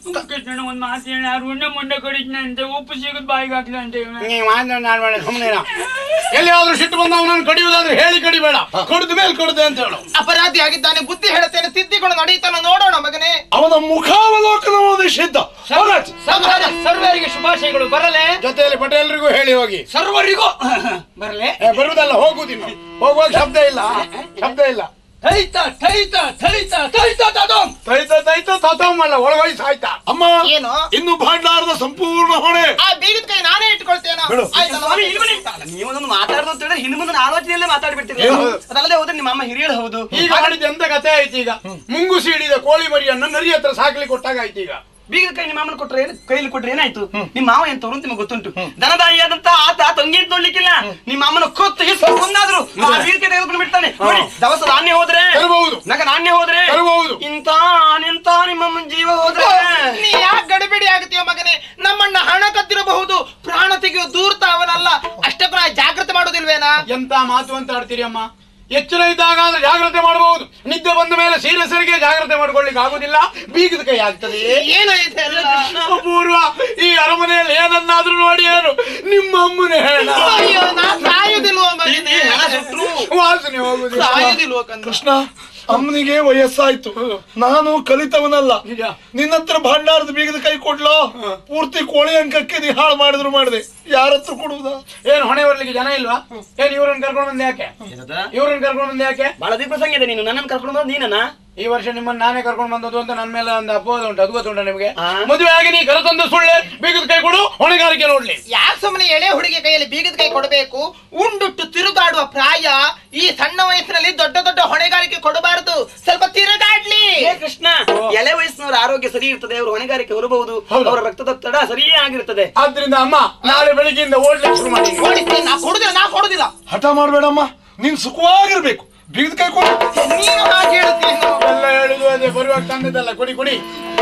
ಕೃಷ್ಣನ ಒಂದ್ ಮಾತು ಹೇಳಿ ಯಾರು ಉಂಡೆ ಮುಂಡೆ ಕಡಿದ್ನಂತೆ ಉಪ್ಪು ಸಿಗದ್ ಬಾಯಿಗೆ ಹಾಕ್ದಂತೆ ಇವ್ನ. ನೀವು ಮಾತನಾಡಬೇಡ ಸುಮ್ಮನೆ ಎಲ್ಲಿಯಾದ್ರೂ ಸಿಟ್ಟು ಬಂದ ಅವನನ್ನು ಕಡಿಯುವುದಾದ್ರೆ ಹೇಳಿ ಕಡಿಬೇಡ ಕಡಿದ ಮೇಲೆ ಕಡಿದೆ ಅಂತ ಹೇಳು ಅಪರಾಧಿ ಆಗಿದ್ದಾನೆ ಬುದ್ಧಿ ಹೇಳುತ್ತೇನೆ ತಿದ್ದಿಕೊಂಡು ನಡೀತಾನ ನೋಡೋಣ ಮಗನೇ ಅವನ ಮುಖಾವಲೋಕನ ನಿಷಿದ್ಧ ಹೋಗಾಚೆ. ಸರ್ವರ ಸರ್ವರಿಗೆ ಶುಭಾಶಯಗಳು ಬರಲೆ ಜೊತೆಯಲ್ಲಿ ಪಟೇಲರಿಗೂ ಹೇಳಿ ಹೋಗಿ ಸರ್ವರಿಗೂ ಬರಲೆ ಏ, ಬರುವುದಲ್ಲ ಹೋಗುದಿನ್ನು ಹೋಗುವಾಗ ಶಬ್ದ ಇಲ್ಲ ಶಬ್ದ ಇಲ್ಲ ಥೈತ ಥೈತ ಥೈತ ಥೈತ ತದೋಂ ತೈತ ತೈತ ತತಮ್ಮಲ್ಲ ಒಳಗೋಗಿ ಸಾಯ್ತಾ ಅಮ್ಮ ಏನು ಇನ್ನು ಭಾಂಡಾರದ ಸಂಪೂರ್ಣ ಹೊಣೆ ಆ ಬೀಗದ ಕೈ ನಾನೇ ಇಟ್ಕೊಳ್ತೇನೆ ಬಿಡು. ಸ್ವಾಮಿ ಇಲ್ಲಿ ಬನ್ನಿ. ನೀವೊಂದೊಂದು ಮಾತಾಡೋದು ಅಂತ ಹೇಳಿದ್ರೆ ಹಿಂದೆ ಮುಂದೆ ಆಲೋಚನೆಯಲ್ಲೇ ಮಾತಾಡ್ಬಿಡ್ತೀರಿ ಏನು? ಅದಲ್ಲದೆ ಹೋದ್ರೆ ನಿಮ್ಮ ಅಮ್ಮ ಹಿರಿಯಳು ಹೌದು ಈಗ ಮಾಡಿದ ಎಂತ ಕಥೆ ಆಯ್ತು ಈಗ ಮುಂಗುಸಿ ಹಿಡಿದ ಕೋಳಿ ಮರಿಯನ್ನು ನರಿ ಹತ್ರ ಸಾಕ್ಲಿಕ್ಕೆ ಕೊಟ್ಟಾಗ ಆಯ್ತು ಈಗ ಬೀಗದ ಕೈ ನಿಮ್ಮ ಅಮ್ಮನ ಕೊಟ್ರೆ ಏನು ಕೈಲಿ ಕೊಟ್ರೆ ಏನಾಯ್ತು ನಿಮ್ಮ ಮಾವ ಎಂತವ್ರು ಅಂತ ನಿಮಗೆ ಗೊತ್ತುಂಟು ದನದಾಯಿಯಾದಂತ ಆತ ತಂಗಿ ಅಂತ ನೋಡ್ಲಿಕ್ಕಿಲ್ಲ ನಿಮ್ಮ ಅಮ್ಮನ ಕೊತ್ತು ಹಿಸ್ಕೊಂಡು ಬಂದಾದ್ರು ಆ ಬೀಗದ ಕೈ ತೆಗೆದುಕೊಂಡು ಬಿಡ್ತಾನೆ ನೋಡಿ ದವಸ ನಾಣ್ಯ ಹೋದ್ರೆ ತರಬಹುದು ನಗ ನಾಣ್ಯ ಹೋದ್ರೆ ತರಬಹುದು ಇಂತ ನಿಂತ ನಿಮ್ಮಮ್ಮನ ಜೀವ ಹೋದ್ರೆ ನೀ ಯಾಕೆ ಗಡಿಬಿಡಿ ಆಗುತ್ತೀಯ ಮಗನೇ ನಮ್ಮಣ್ಣ ಹಣ ಕದ್ದಿರಬಹುದು ಪ್ರಾಣ ತೆಗೆಯೋ ದೂರ್ತ ಅವನಲ್ಲ ಅಷ್ಟೇ ಪ್ರಾಯ ಜಾಗ್ರತೆ ಮಾಡೋದಿಲ್ವೇನಾ ಎಂತ ಮಾತು ಅಂತ ಆಡ್ತೀರಿ ಅಮ್ಮ ಎಚ್ಚರ ಇದ್ದಾಗ ಆದ್ರೆ ಜಾಗ್ರತೆ ಮಾಡಬಹುದು ನಿದ್ದೆ ಬಂದ ಮೇಲೆ ಸೀರಿಯಸರಿಗೆ ಜಾಗ್ರತೆ ಮಾಡ್ಕೊಳ್ಳಿಕ್ಕೆ ಆಗುದಿಲ್ಲ ಬೀಗದ ಕೈ ಆಗ್ತದೆ ಏನಾಯ್ತು ಎಲ್ಲ? ಅಪೂರ್ವ ಈ ಅರಮನೆಯಲ್ಲಿ ಏನನ್ನಾದ್ರೂ ನೋಡಿ ಏನು ನಿಮ್ಮ ಅಮ್ಮನೇ ಹೇಳ ಅಯ್ಯೋ ನಾ ಸಾಯುದಿಲ್ವೋ ಮಗನೇ ಈ ಹಣ ಸುಟ್ರು ವಾಸನೆ ಹೋಗುದಿಲ್ಲ ಸಾಯುದಿಲ್ವೋ ಕಂದ ಕೃಷ್ಣ ಅಮ್ಮನಿಗೆ ವಯಸ್ಸಾಯ್ತು ನಾನು ಕಲಿತವನಲ್ಲ ನಿಜ. ನಿನ್ನ ಹತ್ರ ಭಾಂಡಾರದ ಬೀಗದ ಕೈ ಕೊಡ್ಲೋ ಪೂರ್ತಿ ಕೋಳಿ ಅಂಕಕ್ಕೆ ನೀ ಹಾಳು ಮಾಡಿದ್ರು ಮಾಡಿದೆ ಯಾರ ಹತ್ರ ಕೊಡುವುದಾ ಏನು ಹೊಣೆ ಬರ್ಲಿಕ್ಕೆ ಜನ ಇಲ್ವಾ ಏನ್ ಇವ್ರನ್ನ ಕರ್ಕೊಂಡು ಬಂದೆ ಯಾಕೆ ಇವ್ರನ್ನ ಕರ್ಕೊಂಡು ಬಂದೆ ಯಾಕೆ ಬಹಳ ದೀಪ ಸಂಗೀತ ನೀನು ನನ್ನನ್ನು ಕರ್ಕೊಂಡು ಬಂದು ನೀನನ್ನ ಈ ವರ್ಷ ನಿಮ್ಮನ್ನ ನಾನೇ ಕರ್ಕೊಂಡು ಬಂದದ್ದು ಅಂತ ನನ್ನ ಮೇಲೆ ಒಂದು ಅಪವಾದ ಉಂಟು ಅದು ಗೊತ್ತುಂಟ ನಿಮಗೆ ಆ? ಮದುವೆ ಆಗಿ ನೀ ಕರೆತಂದು ಸುಳ್ಳೆ ಬೀಗದ ಕೈ ಕೊಡು ಹೊಣೆಗಾರಿಕೆ ನೋಡ್ಲಿ ಯಾಕೆ ಸುಮ್ಮನೆ ಎಳೆ ಹುಡುಗಿ ಕೈಯಲ್ಲಿ ಬೀಗದ ಕೈ ಕೊಡಬೇಕು ಉಂಡುಟ್ಟು ತಿರುಗಾಡುವ ಪ್ರಾಯ ಈ ಸಣ್ಣ ವಯಸ್ಸಿನಲ್ಲಿ ದೊಡ್ಡ ದೊಡ್ಡ ಹೊಣೆಗಾರಿಕೆ ಕೊಡಬಾರದು ಸ್ವಲ್ಪ ತಿರುಗಾಡ್ಲಿ ಏ ಕೃಷ್ಣ ಎಳೆ ವಯಸ್ಸಿನವರ ಆರೋಗ್ಯ ಸರಿ ಇರ್ತದೆ ಅವರು ಹೊಣೆಗಾರಿಕೆ ಹೊರಬಹುದು ಹೌದು. ಅವರ ರಕ್ತದೊತ್ತಡ ಸರಿಯೇ ಆಗಿರ್ತದೆ ಆದ್ರಿಂದ ಅಮ್ಮ ನಾಳೆ ಬೆಳಿಗ್ಗೆಯಿಂದ ಓಡ್ಲಿಕ್ಕೆ ಶುರು ಮಾಡಿ ಓಡಿಸ್ತೀನಿ ನಾ ಕೊಡುದಿಲ್ಲ ನಾ ಕೊಡುದಿಲ್ಲ ಹಠ ಮಾಡ್ಬೇಡಮ್ಮ ನೀನ್ ಸುಖವಾಗಿರ್ಬೇಕು ಬೀಗದ ಕೈ ಕೊಡು ನೀನು ಹಾಗೆ ಹೇಳ್ತೀನಿ ಎಲ್ಲ ಹೇಳುದು ಅದೇ ಬರುವಾಗ ತಂದದ್ದಲ್ಲ ಕೊಡಿ ಕೊಡಿ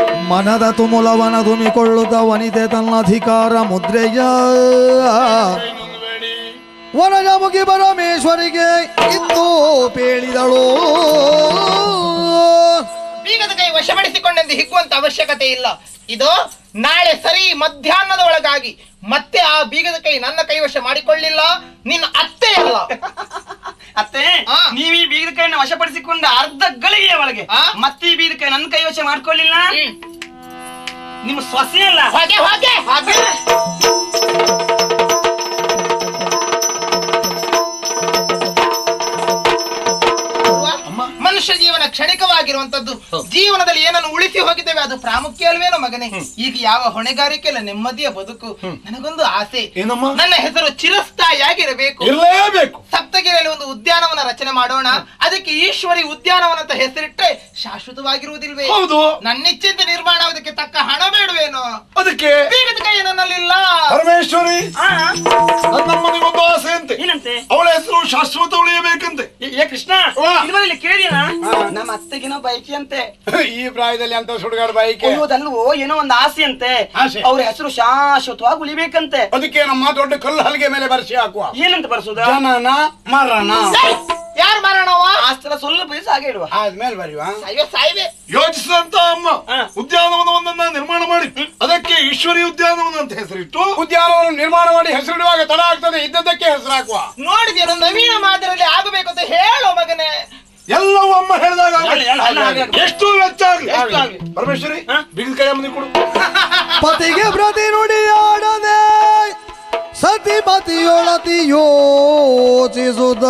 ಮನದ ತುಮುಲವನ ದುಮಿಕೊಳ್ಳುತ್ತ ವನಿತೆ ತನ್ನ ಅಧಿಕಾರ ಮುದ್ರೆಯ ಇನ್ನೊಂದು ಬೇಡಿ ವನಜ ಮುಗಿ ಪರಮೇಶ್ವರಿಗೆ ಇಂದು ಪೇಳಿದಳು ಬೀಗದ ಕೈ ವಶಪಡಿಸಿಕೊಂಡೆಂದು ಹಿಗ್ಗುವಂತ ಅವಶ್ಯಕತೆ ಇಲ್ಲ ಇದು ನಾಳೆ ಸರಿ ಮಧ್ಯಾಹ್ನದ ಒಳಗಾಗಿ ಮತ್ತೆ ಆ ಬೀಗದ ಕೈ ನನ್ನ ಕೈವಶ ಮಾಡಿಕೊಳ್ಳಿಲ್ಲ ನಿನ್ನ ಅತ್ತೆ ಅಲ್ಲ ಅತ್ತೆ ಆ. ನೀವ್ ಈ ಬೀಗದ ಕೈನ ವಶಪಡಿಸಿಕೊಂಡ ಅರ್ಧ ಗಳಿಗೆಯ ಒಳಗೆ ಆ. ಮತ್ತೆ ಈ ಬೀಗದ ಕೈ ನನ್ನ ಕೈವಶ ಮಾಡ್ಕೊಳ್ಳಿಲ್ಲ ಹ್ಮ್. ನಿಮ್ಮ ಸೊಸೆ ಅಲ್ಲ ಹೋಗೆ ಹೋಗೆ ಹೋಗೆ ಮನುಷ್ಯ ಜೀವನ ಕ್ಷಣಿಕವಾಗಿರುವಂತದ್ದು ಜೀವನದಲ್ಲಿ ಏನನ್ನು ಉಳಿಸಿ ಹೋಗಿದ್ದೇವೆ ಅದು ಪ್ರಾಮುಖ್ಯ ಅಲ್ವೇನೋ ಮಗನೇ ಈಗ ಯಾವ ಹೊಣೆಗಾರಿಕೆ ಇಲ್ಲ ನೆಮ್ಮದಿಯ ಬದುಕು ನನಗೊಂದು ಆಸೆ ಏನಮ್ಮ ನನ್ನ ಹೆಸರು ಚಿರಸ್ಥಾಯಿಯಾಗಿರಬೇಕು ಇರಲೇಬೇಕು ಸಪ್ತಗಿರಿಯಲ್ಲಿ ಒಂದು ಉದ್ಯಾನವನ ರಚನೆ ಮಾಡೋಣ ಅದಕ್ಕೆ ಈಶ್ವರಿ ಉದ್ಯಾನವನ ಅಂತ ಹೆಸರಿಟ್ಟರೆ ಶಾಶ್ವತವಾಗಿರುವುದಿಲ್ವೇ ಹೌದು ನನ್ನಿಚ್ಛೆಯಿಂದ ನಿರ್ಮಾಣ ಆಗೋದಕ್ಕೆ ತಕ್ಕ ಹಣ ಬೇಡವೇನೋ ಅದಕ್ಕೆ ಬೀಗದ ಕೈ ನನ್ನಲ್ಲಿಲ್ಲ ಪರಮೇಶ್ವರಿ ಆ, ನನ್ನಮ್ಮನಿಗೊಂದು ಆಸೆ ಅಂತೆ ಏನಂತೆ ಅವಳ ಹೆಸರು ಶಾಶ್ವತ ಉಳಿಯಬೇಕಂತೆ ಏ- ಏ ಕೃಷ್ಣ ವಾ. ಇಲ್ಲಿ ಕೇಳಿಯನ ನಮ್ಮ ಅತ್ತೆಗಿನ ಬೈಕಿ ಅಂತೆ ಈ ಪ್ರಾಯದಲ್ಲಿ ಅಂತ ಸುಡುಗಾಡ ಬಾಯಿಕೆ ಅಯ್ಯೋದಲ್ವೋ ಏನೋ ಒಂದು ಆಸೆ ಅಂತೆ ಆಸೆ. ಅವ್ರ ಹೆಸರು ಶಾಶ್ವತವಾಗಿ ಉಳಿಬೇಕಂತೆ ಅದಕ್ಕೆ ನಮ್ಮ ದೊಡ್ಡ ಕಲ್ಲು ಹಲಿಗೆ ಮೇಲೆ ಬರ್ಸಿ ಹಾಕುವ ಏನಂತ ಬರ್ಸೋದ ಜನನ ಮರಣ ಯಾರು ಮಾರಣವ ಆಸ್ತರ ಸ್ವಲ್ಪ ದಿವಸ ಹಾಗೆ ಇಡುವ ಆದ್ಮೇಲೆ ಬರೀವಾ ಸಾಯ್ವೆ ಸಾಯ್ವೆ ಯೋಚಿಸಿದಂತ ಅಮ್ಮ ಹಾ. ಉದ್ಯಾನವನವನ್ನ ನಿರ್ಮಾಣ ಮಾಡಿ ಅದಕ್ಕೆ ಈಶ್ವರಿ ಉದ್ಯಾನವನ ಅಂತ ಹೆಸರಿಟ್ಟು ಉದ್ಯಾನವನ್ನು ನಿರ್ಮಾಣ ಮಾಡಿ ಹೆಸರಿಡುವಾಗ ತಡ ಆಗ್ತದೆ ಇದ್ದದ್ದಕ್ಕೆ ಹೆಸರು ಹಾಕುವ ನೋಡಿದ್ಯೇನು ನವೀನ ಮಾದರಿಯಲ್ಲಿ ಆಗಬೇಕು ಅಂತ ಹೇಳೋ ಮಗನೇ ಎಲ್ಲವೂ ಅಮ್ಮ ಹೇಳಿದಾಗ ಹೇಳು, ಹೇಳು, ಹೇಳು, ಹಾಗೆ ಆಗ್ಲಿ. ಎಷ್ಟು ವೆಚ್ಚ ಆಗ್ಲಿ ಎಷ್ಟು ಆಗ್ಲಿ? ಪರಮೇಶ್ವರಿ ಹಾ? ಬಿಗಿದ ಕೈ ಅಮ್ಮನಿಗೆ ಕೊಡು ಪತಿಗೆ ಪ್ರತಿ ನುಡಿಯಾಡದೆ ಸತಿ ಪತಿಯೊಳತಿ ಯೋಚಿಸುತ್ತ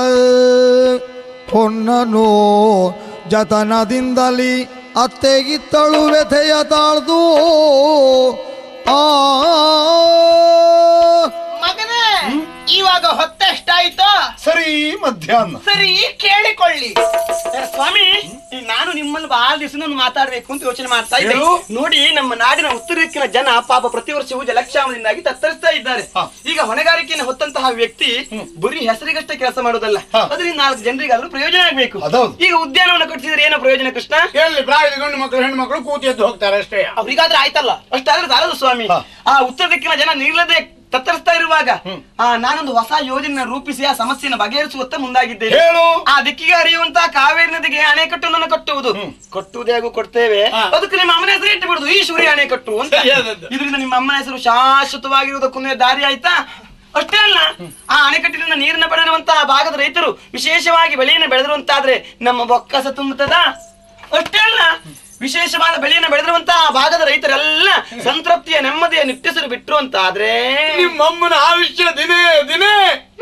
ಹೊನ್ನನು ಜತನದಿಂದಲಿ ಅತ್ತೆಗಿತ್ತಳು ವ್ಯಥೆಯ ತಾಳ್ದು ಆ ಮಗನೇ ಇವಾಗ ಹೊತ್ತೆಷ್ಟಾಯ್ತು ಸರಿ ಮಧ್ಯಾಹ್ನ ಸರಿ ಕೇಳಿಕೊಳ್ಳಿ ಏ, ಸ್ವಾಮಿ ಈ ನಾನು ನಿಮ್ಮಲ್ಲಿ ಬಹಳ ದಿವಸ ಮಾತಾಡ್ಬೇಕು ಅಂತ ಯೋಚನೆ ಮಾಡ್ತಾ ಇದ್ದೆ ಹೇಳು. ನೋಡಿ ನಮ್ಮ ನಾಡಿನ ಉತ್ತರ ದಿಕ್ಕಿನ ಜನ ಪಾಪ ಪ್ರತಿ ವರ್ಷವೂ ಜಲಕ್ಷಾಮದಿಂದಾಗಿ ತತ್ತರಿಸ್ತಾ ಇದ್ದಾರೆ ಹಾ. ಈಗ ಹೊಣೆಗಾರಿಕೆಯನ್ನು ಹೊತ್ತಂತಹ ವ್ಯಕ್ತಿ ಬರೀ ಹೆಸರಿಗಷ್ಟೇ ಕೆಲಸ ಮಾಡೋದಲ್ಲ ಹಾ. ಅದರಿಂದ ನಾಲ್ಕು ಜನರಿಗಾದ್ರೂ ಪ್ರಯೋಜನ ಆಗ್ಬೇಕು ಅದೌದು. ಈಗ ಉದ್ಯಾನವನ ಕಟ್ಟಿಸಿದ್ರೆ ಏನೋ ಪ್ರಯೋಜನ ಕೃಷ್ಣ ಎಲ್ಲಿ ಪ್ರಾಯದ ಗಂಡು ಮಕ್ಕಳು ಹೆಣ್ಣು ಮಕ್ಕಳು ಕೂತಿ ಎದ್ದು ಹೋಗ್ತಾರೆ ಅಷ್ಟೇ ಅವ್ರಿಗಾದ್ರೆ ಆಯ್ತಲ್ಲ ಅಷ್ಟಾದ್ರೆ ಸಾಲದು ಸ್ವಾಮಿ ಹಾ. ಆ ಉತ್ತರ ದಿಕ್ಕಿನ ಜನ ನೀರ್ಲದೆ ತತ್ತರಿಸ್ತಾ ಇರುವಾಗ ಆ ನಾನೊಂದು ಹೊಸ ಯೋಜನೆ ರೂಪಿಸಿ ಆ ಸಮಸ್ಯೆಯನ್ನು ಬಗೆಹರಿಸುವತ್ತ ಮುಂದಾಗಿದ್ದೇನೆ ಹೇಳು ಆ ದಿಕ್ಕಿಗೆ ಹರಿಯುವಂತಹ ಕಾವೇರಿ ನದಿಗೆ ಅಣೆಕಟ್ಟನ್ನು ಕಟ್ಟುವುದು ಕಟ್ಟುವುದೇ ಹಾಗೂ ಕೊಡ್ತೇವೆ ಹಾ. ಅದಕ್ಕೆ ನಿಮ್ಮ ಅಮ್ಮನ ಹೆಸರು ಇಟ್ಟು ಬಿಡು ಹೇಳುದು ಈಶ್ವರಿ ಅಣೆಕಟ್ಟು ಅಂತ ಸರಿಯಾದದ್ದು. ಇದರಿಂದ ನಿಮ್ಮ ಅಮ್ಮನ ಹೆಸರು ಶಾಶ್ವತವಾಗಿರುವುದಕ್ಕೊಂದೇ ದಾರಿ ಆಯ್ತಾ ಅಷ್ಟೇ ಅಲ್ಲ ಆ ಅಣೆಕಟ್ಟಿನಿಂದ ನೀರನ್ನ ಪಡೆದಿರುವಂತಹ ಭಾಗದ ರೈತರು ವಿಶೇಷವಾಗಿ ಬೆಳೆಯನ್ನು ಬೆಳೆದಿರುವಂತಾದ್ರೆ ನಮ್ಮ ಬೊಕ್ಕಸ ತುಂಬುತ್ತದ ಅಷ್ಟೇ ಅಲ್ಲ ವಿಶೇಷವಾದ ಬೆಳೆಯನ್ನು ಬೆಳೆದಿರುವಂತಹ ಭಾಗದ ರೈತರೆಲ್ಲ ಸಂತೃಪ್ತಿಯ ನೆಮ್ಮದಿಯ ನಿಟ್ಟೆಸರು ಬಿಟ್ರು ಅಂತ ಆದ್ರೆ ನಿಮ್ಮಮ್ಮನ ಆಯುಷ್ಯ ದಿನೇ ದಿನೇ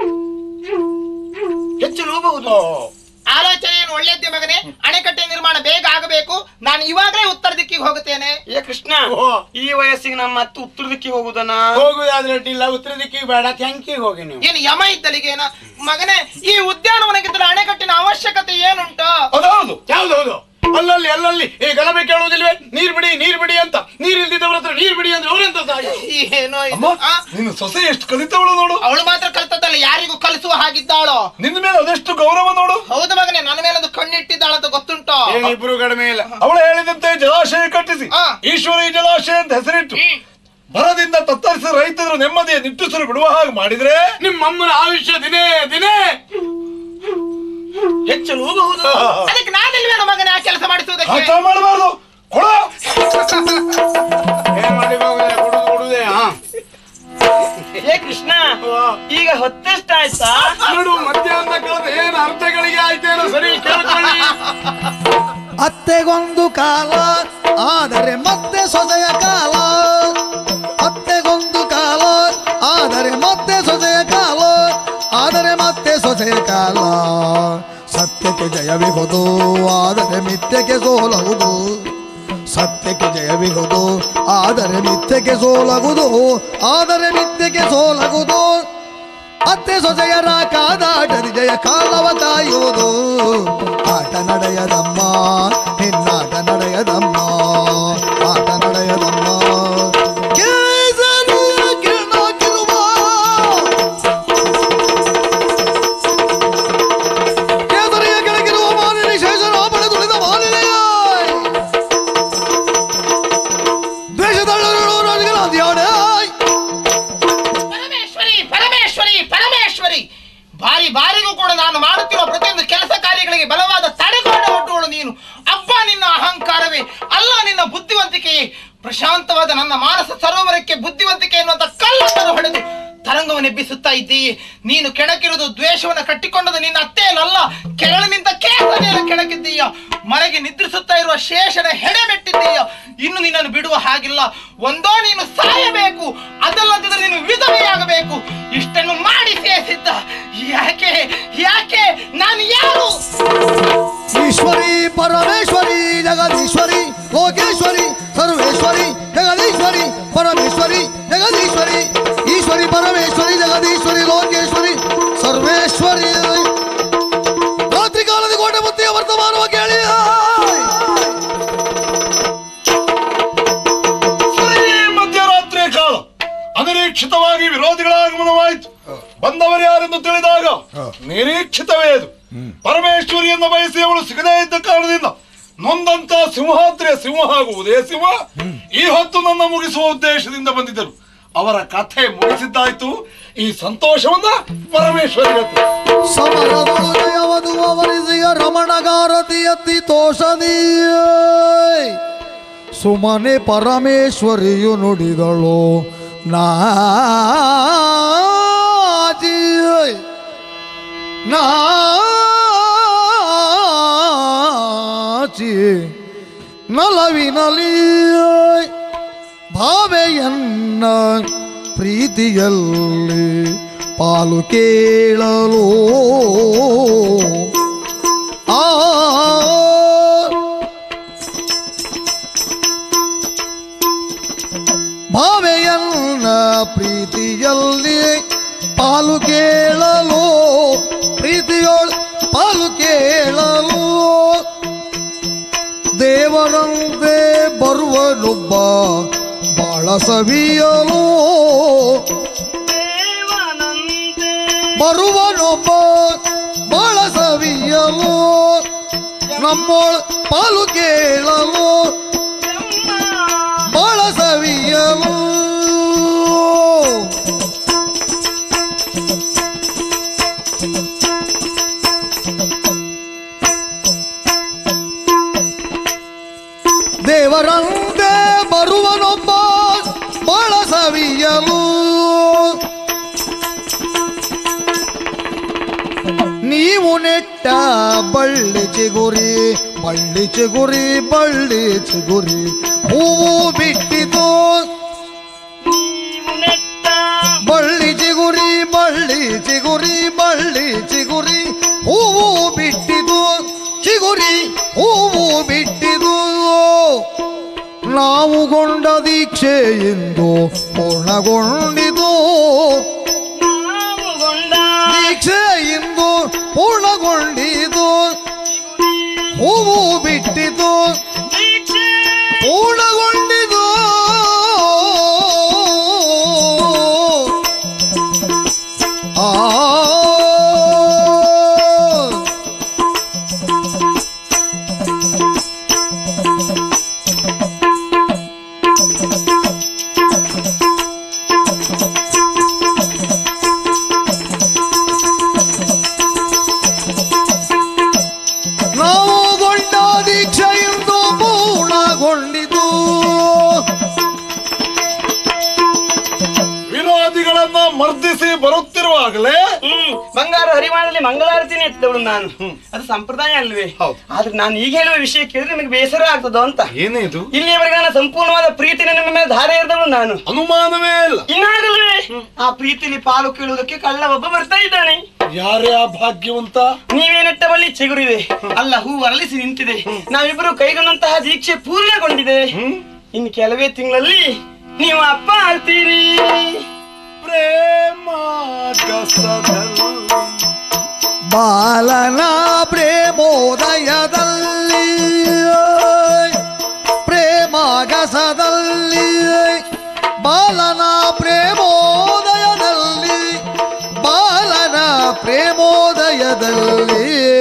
ಹೆಚ್ಚು ಲೂಬಹುದು ಆಲೋಚನೆ ಏನು ಒಳ್ಳೆದ್ದೆ ಮಗನೇ ಅಣೆಕಟ್ಟೆ ನಿರ್ಮಾಣ ಬೇಗ ಆಗಬೇಕು ನಾನು ಇವಾಗಲೇ ಉತ್ತರ ದಿಕ್ಕಿಗೆ ಹೋಗುತ್ತೇನೆ ಏ ಕೃಷ್ಣ ಓ. ಈ ವಯಸ್ಸಿಗೆ ನಮ್ಮ ಮತ್ತೆ ಉತ್ತರ ದಿಕ್ಕಿಗೆ ಹೋಗುದನ್ನ ಹೋಗುದಾದ್ರೆ ಅಡ್ಡಿಲ್ಲ ಉತ್ತರ ದಿಕ್ಕಿಗೆ ಬೇಡ ಕ್ಯಾಂಕಿಗೆ ಹೋಗಿ ನೀವು ಏನು ಯಮ ಇದ್ದಲಿಗೇನ ಮಗನೇ ಈ ಉದ್ಯಾನವನಕ್ಕಿದ್ರೆ ಅಣೆಕಟ್ಟಿನ ಅವಶ್ಯಕತೆ ಏನುಂಟು ಅದೌದು ಯಾವ್ದು ಹೌದು ಅಲ್ಲಲ್ಲಿ ಅಲ್ಲಲ್ಲಿ ಈ ಗಲಭೆ ಕೇಳುವುದಿಲ್ವೇ ನೀರ್ ಬಿಡಿ ನೀರ್ ಬಿಡಿ ಅಂತ ನೀರ್ ಇಲ್ದಿದ್ದವ್ರ ಹತ್ರ ನೀರ್ ಬಿಡಿ ಅಂದ್ರೆ ಅವರೆಂತ ಸಾಯಿ ಏನೋ ಇದು ಅಮ್ಮ ಆ? ನಿನ್ನ ಸೊಸೆ ಎಷ್ಟು ಕಲಿತವಳು ನೋಡು ಅವಳು ಮಾತ್ರ ಕಲ್ತದ್ದಲ್ಲ ಯಾರಿಗೂ ಕಲಿಸುವ ಹಾಗಿದ್ದಾಳೋ ನಿನ್ನ ಮೇಲೆ ಅದೆಷ್ಟು ಗೌರವ ನೋಡು ಹೌದು ಮಗನೇ ನನ್ನ ಮೇಲೊಂದು ಕಣ್ಣಿಟ್ಟಿದ್ದಾಳಂತ ಗೊತ್ತುಂಟು ಏನಿಬ್ರು ಕಡಿಮೆ ಇಲ್ಲ ಅವಳು ಹೇಳಿದಂತೆ ಜಲಾಶಯ ಕಟ್ಟಿಸಿ ಆ. ಈಶ್ವರಿ ಜಲಾಶಯ ಅಂತ ಹೆಸರಿಟ್ಟು ಬರದಿಂದ ತತ್ತರಿಸಿದ ರೈತರು ನೆಮ್ಮದಿಯ ನಿಟ್ಟುಸಿರು ಬಿಡುವ ಹಾಗೆ ಮಾಡಿದ್ರೆ ನಿಮ್ಮಮ್ಮನ ಆಯುಷ್ಯ ದಿನೇ ದಿನೇ ಹೆಚ್ಚು ಲೂಬಹುದು ಅದಕ್ಕೆ ನಾನಿಲ್ವೇನೋ ಮಗನೇ ಆ ಕೆಲಸ ಮಾಡಿಸುವುದಕ್ಕೆ ಹಠ ಮಾಡಬಾರ್ದು ಕೊಡ ಏನ್ ಮಾಡಿ ಹೋಗುದೇ ಕೊಡುದು ಕೊಡುದೇ ಹಾ ಏ ಕೃಷ್ಣ ಈಗ ಹೊತ್ತೆಷ್ಟಾಯ್ತಾ ನೋಡು ಮಧ್ಯಾಹ್ನ ಕಳೆದ ಏನ್ ಅರ್ಥಗಳಿಗೆ ಆಯ್ತೇನೋ ಸರಿ ಕೇಳ್ಕೊಳ್ಳಿ ಅತ್ತೆಗೊಂದು ಕಾಲ ಆದರೆ ಮತ್ತೆ ಸೊಸೆಯ ಕಾಲ ಅತ್ತೆಗೊಂದು ಕಾಲ ಆದರೆ ಮತ್ತೆ ಸೊಸೆಯ ಕಾಲ ಆದರೆ ಮತ್ತೆ ಸೊಸೆಯ ಕಾಲ ಸತ್ಯಕ್ಕೆ ಜಯವಿಹುದು ಆದರೆ ಮಿಥ್ಯಕ್ಕೆ ಸೋಲುವುದು ಸತ್ಯಕ್ಕೆ ಜಯವಿಹುದು ಆದರೆ ಮಿಥ್ಯಕ್ಕೆ ಸೋಲಗುವುದು ಆದರೆ ಮಿಥ್ಯಕ್ಕೆ ಸೋಲಗುವುದು ಅತ್ತೆ ಸೊಸೆಯರ ಕಾದಾಟದಿ ಜಯ ಕಾಲವ ಕಾಯುವುದು ಆಟ ನಡೆಯದಮ್ಮ ನಿನ್ನಾಟ ನಡೆಯದಮ್ಮ ಆಟ ನಡೆಯದಮ್ಮ ಕೇಸರಿಯ ಕಿರಣ ಕಿರುವ ಕೇಸರಿಯ ಕೆಳಗಿರುವ ಮಾಲಿನಿ ಶೇಷನ ಬಳೆ ತುಳಿದ ಮಾಲಿನಿಯ ದ್ವೇಷದಳ್ಳರು ರಾಜಗಳ ಅಂದ್ಯಾಡೆ ಪರಮೇಶ್ವರಿ ಪರಮೇಶ್ವರಿ ಪರಮೇಶ್ವರಿ ಬಾರಿ ಬಾರಿಗೂ ಕೂಡ ನಾನು ಮಾಡುತ್ತಿರುವ ಪ್ರತಿಯೊಂದು ಕೆಲಸ ಕಾರ್ಯಗಳಿಗೆ ಬಲವಾದ ತಡೆಗೋಡೆ ಒಡ್ಡುವಳು ನೀನು ಅಬ್ಬ ನಿನ್ನ ಅಹಂಕಾರವೇ ಅಲ್ಲ ನಿನ್ನ ಬುದ್ಧಿವಂತಿಕೆಯೇ ಪ್ರಶಾಂತವಾದ ನನ್ನ ಮಾನಸ ಸರೋವರಕ್ಕೆ ಬುದ್ಧಿವಂತಿಕೆ ಎನ್ನುವಂತ ಕಲ್ಲನ್ನು ಹೊಡೆದು ತರಂಗವನ್ನೆಬ್ಬಿಸುತ್ತಾ ಇದ್ದೀಯೆ ನೀನು ಕೆಣಕಿರುವುದು ದ್ವೇಷವನ್ನು ಕಟ್ಟಿಕೊಂಡದು ನಿನ್ನ ಅತ್ತೆಯಲ್ಲ ಕೆರಳಿನಿಂದ ಕೇಸರಿಯನ್ನು ಕೆಣಕಿದ್ದೀಯ ಮನೆಗೆ ನಿದ್ರಿಸುತ್ತಾ ಇರುವ ಶೇಷನ ಹೆಡೆ ಮೆಟ್ಟಿದ್ದೀಯ ಇನ್ನು ನಿನ್ನನ್ನು ಬಿಡುವ ಹಾಗಿಲ್ಲ ಒಂದೋ ನೀನು ಸಾಯಬೇಕು ಅದಲ್ಲದಿದ್ದರೆ ನೀನು ವಿಧವೆಯಾಗಬೇಕು ಇಷ್ಟನ್ನು ಮಾಡಿ ಸೇರಿಸಿದ್ದ ಯಾಕೆ ಯಾಕೆ ನಾನು ಯಾರು ಈಶ್ವರಿ ಪರಮೇಶ್ವರಿ ಜಗದೀಶ್ವರಿ ಲೋಕೇಶ್ವರಿ ಸರ್ವೇಶ್ವರಿ ಜಗದೀಶ್ವರಿ ಪರಮೇಶ್ವರಿ ಜಗದೀಶ್ವರಿ ಈಶ್ವರಿ ಪರಮೇಶ್ವರಿ ಜಗದೀಶ್ವರಿ ಲೋಕೇಶ್ವರಿ ಸರ್ವೇಶ್ವರಿ ರಾತ್ರಿ ಕಾಲದ ಕೋಟೆ ಬುದ್ಧಿಯ ವರ್ತಮಾನವ ಕೇಳಿ ಸರಿ ಮಧ್ಯರಾತ್ರಿಯ ಕಾಲ ಅನಿರೀಕ್ಷಿತವಾಗಿ ವಿರೋಧಿಗಳ ಆಗಮನವಾಯಿತು ಬಂದವರು ಯಾರೆಂದು ತಿಳಿದಾಗ ನಿರೀಕ್ಷಿತವೇ ಅದು ಪರಮೇಶ್ವರಿಯನ್ನು ಬಯಸಿ ಅವಳು ಸಿಗದೇ ಇದ್ದ ಕಾರಣದಿಂದ ನೊಂದಂತ ಸಿಂಹಾದ್ರಿಯ ಸಿಂಹ ಹಾಗೂ ಉದಯ ಸಿಂಹ ಈ ಹೊತ್ತು ನನ್ನ ಮುಗಿಸುವ ಉದ್ದೇಶದಿಂದ ಬಂದಿದ್ದರು ಅವರ ಕಥೆ ಮುಗಿಸಿದ್ದಾಯ್ತು ಈ ಸಂತೋಷವನ್ನ ಪರಮೇಶ್ವರಿ ಗೊತ್ತು ಸಮರದೊಳು ಜಯವದು ಅವರಿಸಿಯ ರಮಣಗಾರತಿ ಅತಿ ತೋಷದೀಯ ಸುಮನೆ ಪರಮೇಶ್ವರಿಯು ನುಡಿದಳು ನಾಜಿ ನಾಚಿ ನಲವಿನಲಿ ಭಾವೆಯನ್ನ ಪ್ರೀತಿಯಲ್ಲಿ ಪಾಲು ಕೇಳಲು ಆ ಭಾವೆಯನ್ನ ಪ್ರೀತಿಯಲ್ಲಿ ಪಾಲು ಕೇಳಲು ಪ್ರೀತಿಯೊಳ್ ಪಾಲು ಕೇಳಲು ದೇವರಂತೆ ಬರುವನೊಬ್ಬ ಬಾಳ ಸವಿಯಲು ದೇವನಂತೆ ಬರುವನೊಬ್ಬ ಬಾಳ ಸವಿಯಲು ನಮ್ಮೊಳ ಪಾಲು ಕೇಳಲು ಬಾಳ ಸವಿಯಲು ದೇವರಂತೆ ಬಿಟ್ಟ ಬಳ್ಳಿ ಚಿಗುರಿ ಬಳ್ಳಿ ಚಿಗುರಿ ಬಳ್ಳಿ ಚಿಗುರಿ ಹೂವು ಬಿಟ್ಟಿತು ನೀವು ನೆಟ್ಟ ಬಳ್ಳಿ ಚಿಗುರಿ ಬಳ್ಳಿ ಚಿಗುರಿ ಬಳ್ಳಿ ಚಿಗುರಿ ಹೂವು ಬಿಟ್ಟಿದು ಚಿಗುರಿ ಹೂವು ಬಿಟ್ಟಿದು ನಾವು ಗೊಂಡ ದೀಕ್ಷೆ ಎಂದು ಪೂರ್ಣಗೊಂಡಿತು ನಾವು ಗೊಂಡ ದೀಕ್ಷೆ ಇಂದು ಪೂರ್ಣಗೊಂಡಿತು ಹೂವು ಬಿಟ್ಟಿತು ದೀಕ್ಷೆ ಪೂರ್ಣಗೊಂಡಿತು ಆ ನಾವು ಗೊಂಡ ದೀಕ್ಷೆಯಿಂದ ಪೂರ್ಣಗೊಂಡಿತು ವಿರೋಧಿಗಳನ್ನ ಮರ್ದಿಸಿ ಬರುತ್ತಿರುವಾಗಲೇ ಹ್ಮ್ ಬಂಗಾರ ಹರಿವಾಣದಲ್ಲಿ ಮಂಗಳಾರತಿನೇ ಎತ್ತವಳು ನಾನು ಅದು ಸಂಪ್ರದಾಯ ಅಲ್ವೇ ಹೌದು. ಆದ್ರೆ ನಾನು ಈಗ ಹೇಳುವ ವಿಷಯ ಕೇಳಿದ್ರೆ ನಿಮಗೆ ಬೇಸರ ಆಗ್ತದೋ ಅಂತ ಏನೇ ಇದು ಇಲ್ಲಿಯವರೆಗೆ ನನ್ನ ಸಂಪೂರ್ಣವಾದ ಪ್ರೀತಿನ ನಿಮ್ಮ ಮೇಲೆ ಧಾರೆ ಎರೆದವಳು ನಾನು ಅನುಮಾನವೇ ಇಲ್ಲ ಇನ್ನಾಗಲೇ ಆ ಪ್ರೀತಿಲಿ ಪಾಲು ಕೇಳುವುದಕ್ಕೆ ಕಳ್ಳ ಒಬ್ಬ ಬರ್ತಾ ಇದ್ದಾನೆ ಯಾರೇ ಆ ಭಾಗ್ಯವಂತ ನೀವೇ ನೆಟ್ಟ ಬಳ್ಳಿ ಚಿಗುರಿದೆ ಅಲ್ಲ ಹೂ ಅರಳಿಸಿ ನಿಂತಿದೆ ನಾವಿಬ್ಬರು ಕೈಗೊಂಡಂತಹ ದೀಕ್ಷೆ ಪೂರ್ಣಗೊಂಡಿದೆ ಇನ್ನು ಕೆಲವೇ ತಿಂಗಳಲ್ಲಿ ನೀವು ಅಪ್ಪ ಆಗ್ತೀರಿ ಪ್ರೇಮ ಕಸದಲ್ಲಿ ಬಾಲನ ಪ್ರೇಮೋದಯದಲ್ಲಿ ಪ್ರೇಮಾಗಸದಲ್ಲಿ ಬಾಲನ ಪ್ರೇಮೋದಯದಲ್ಲಿ ಬಾಲನ ಪ್ರೇಮೋದಯದಲ್ಲಿ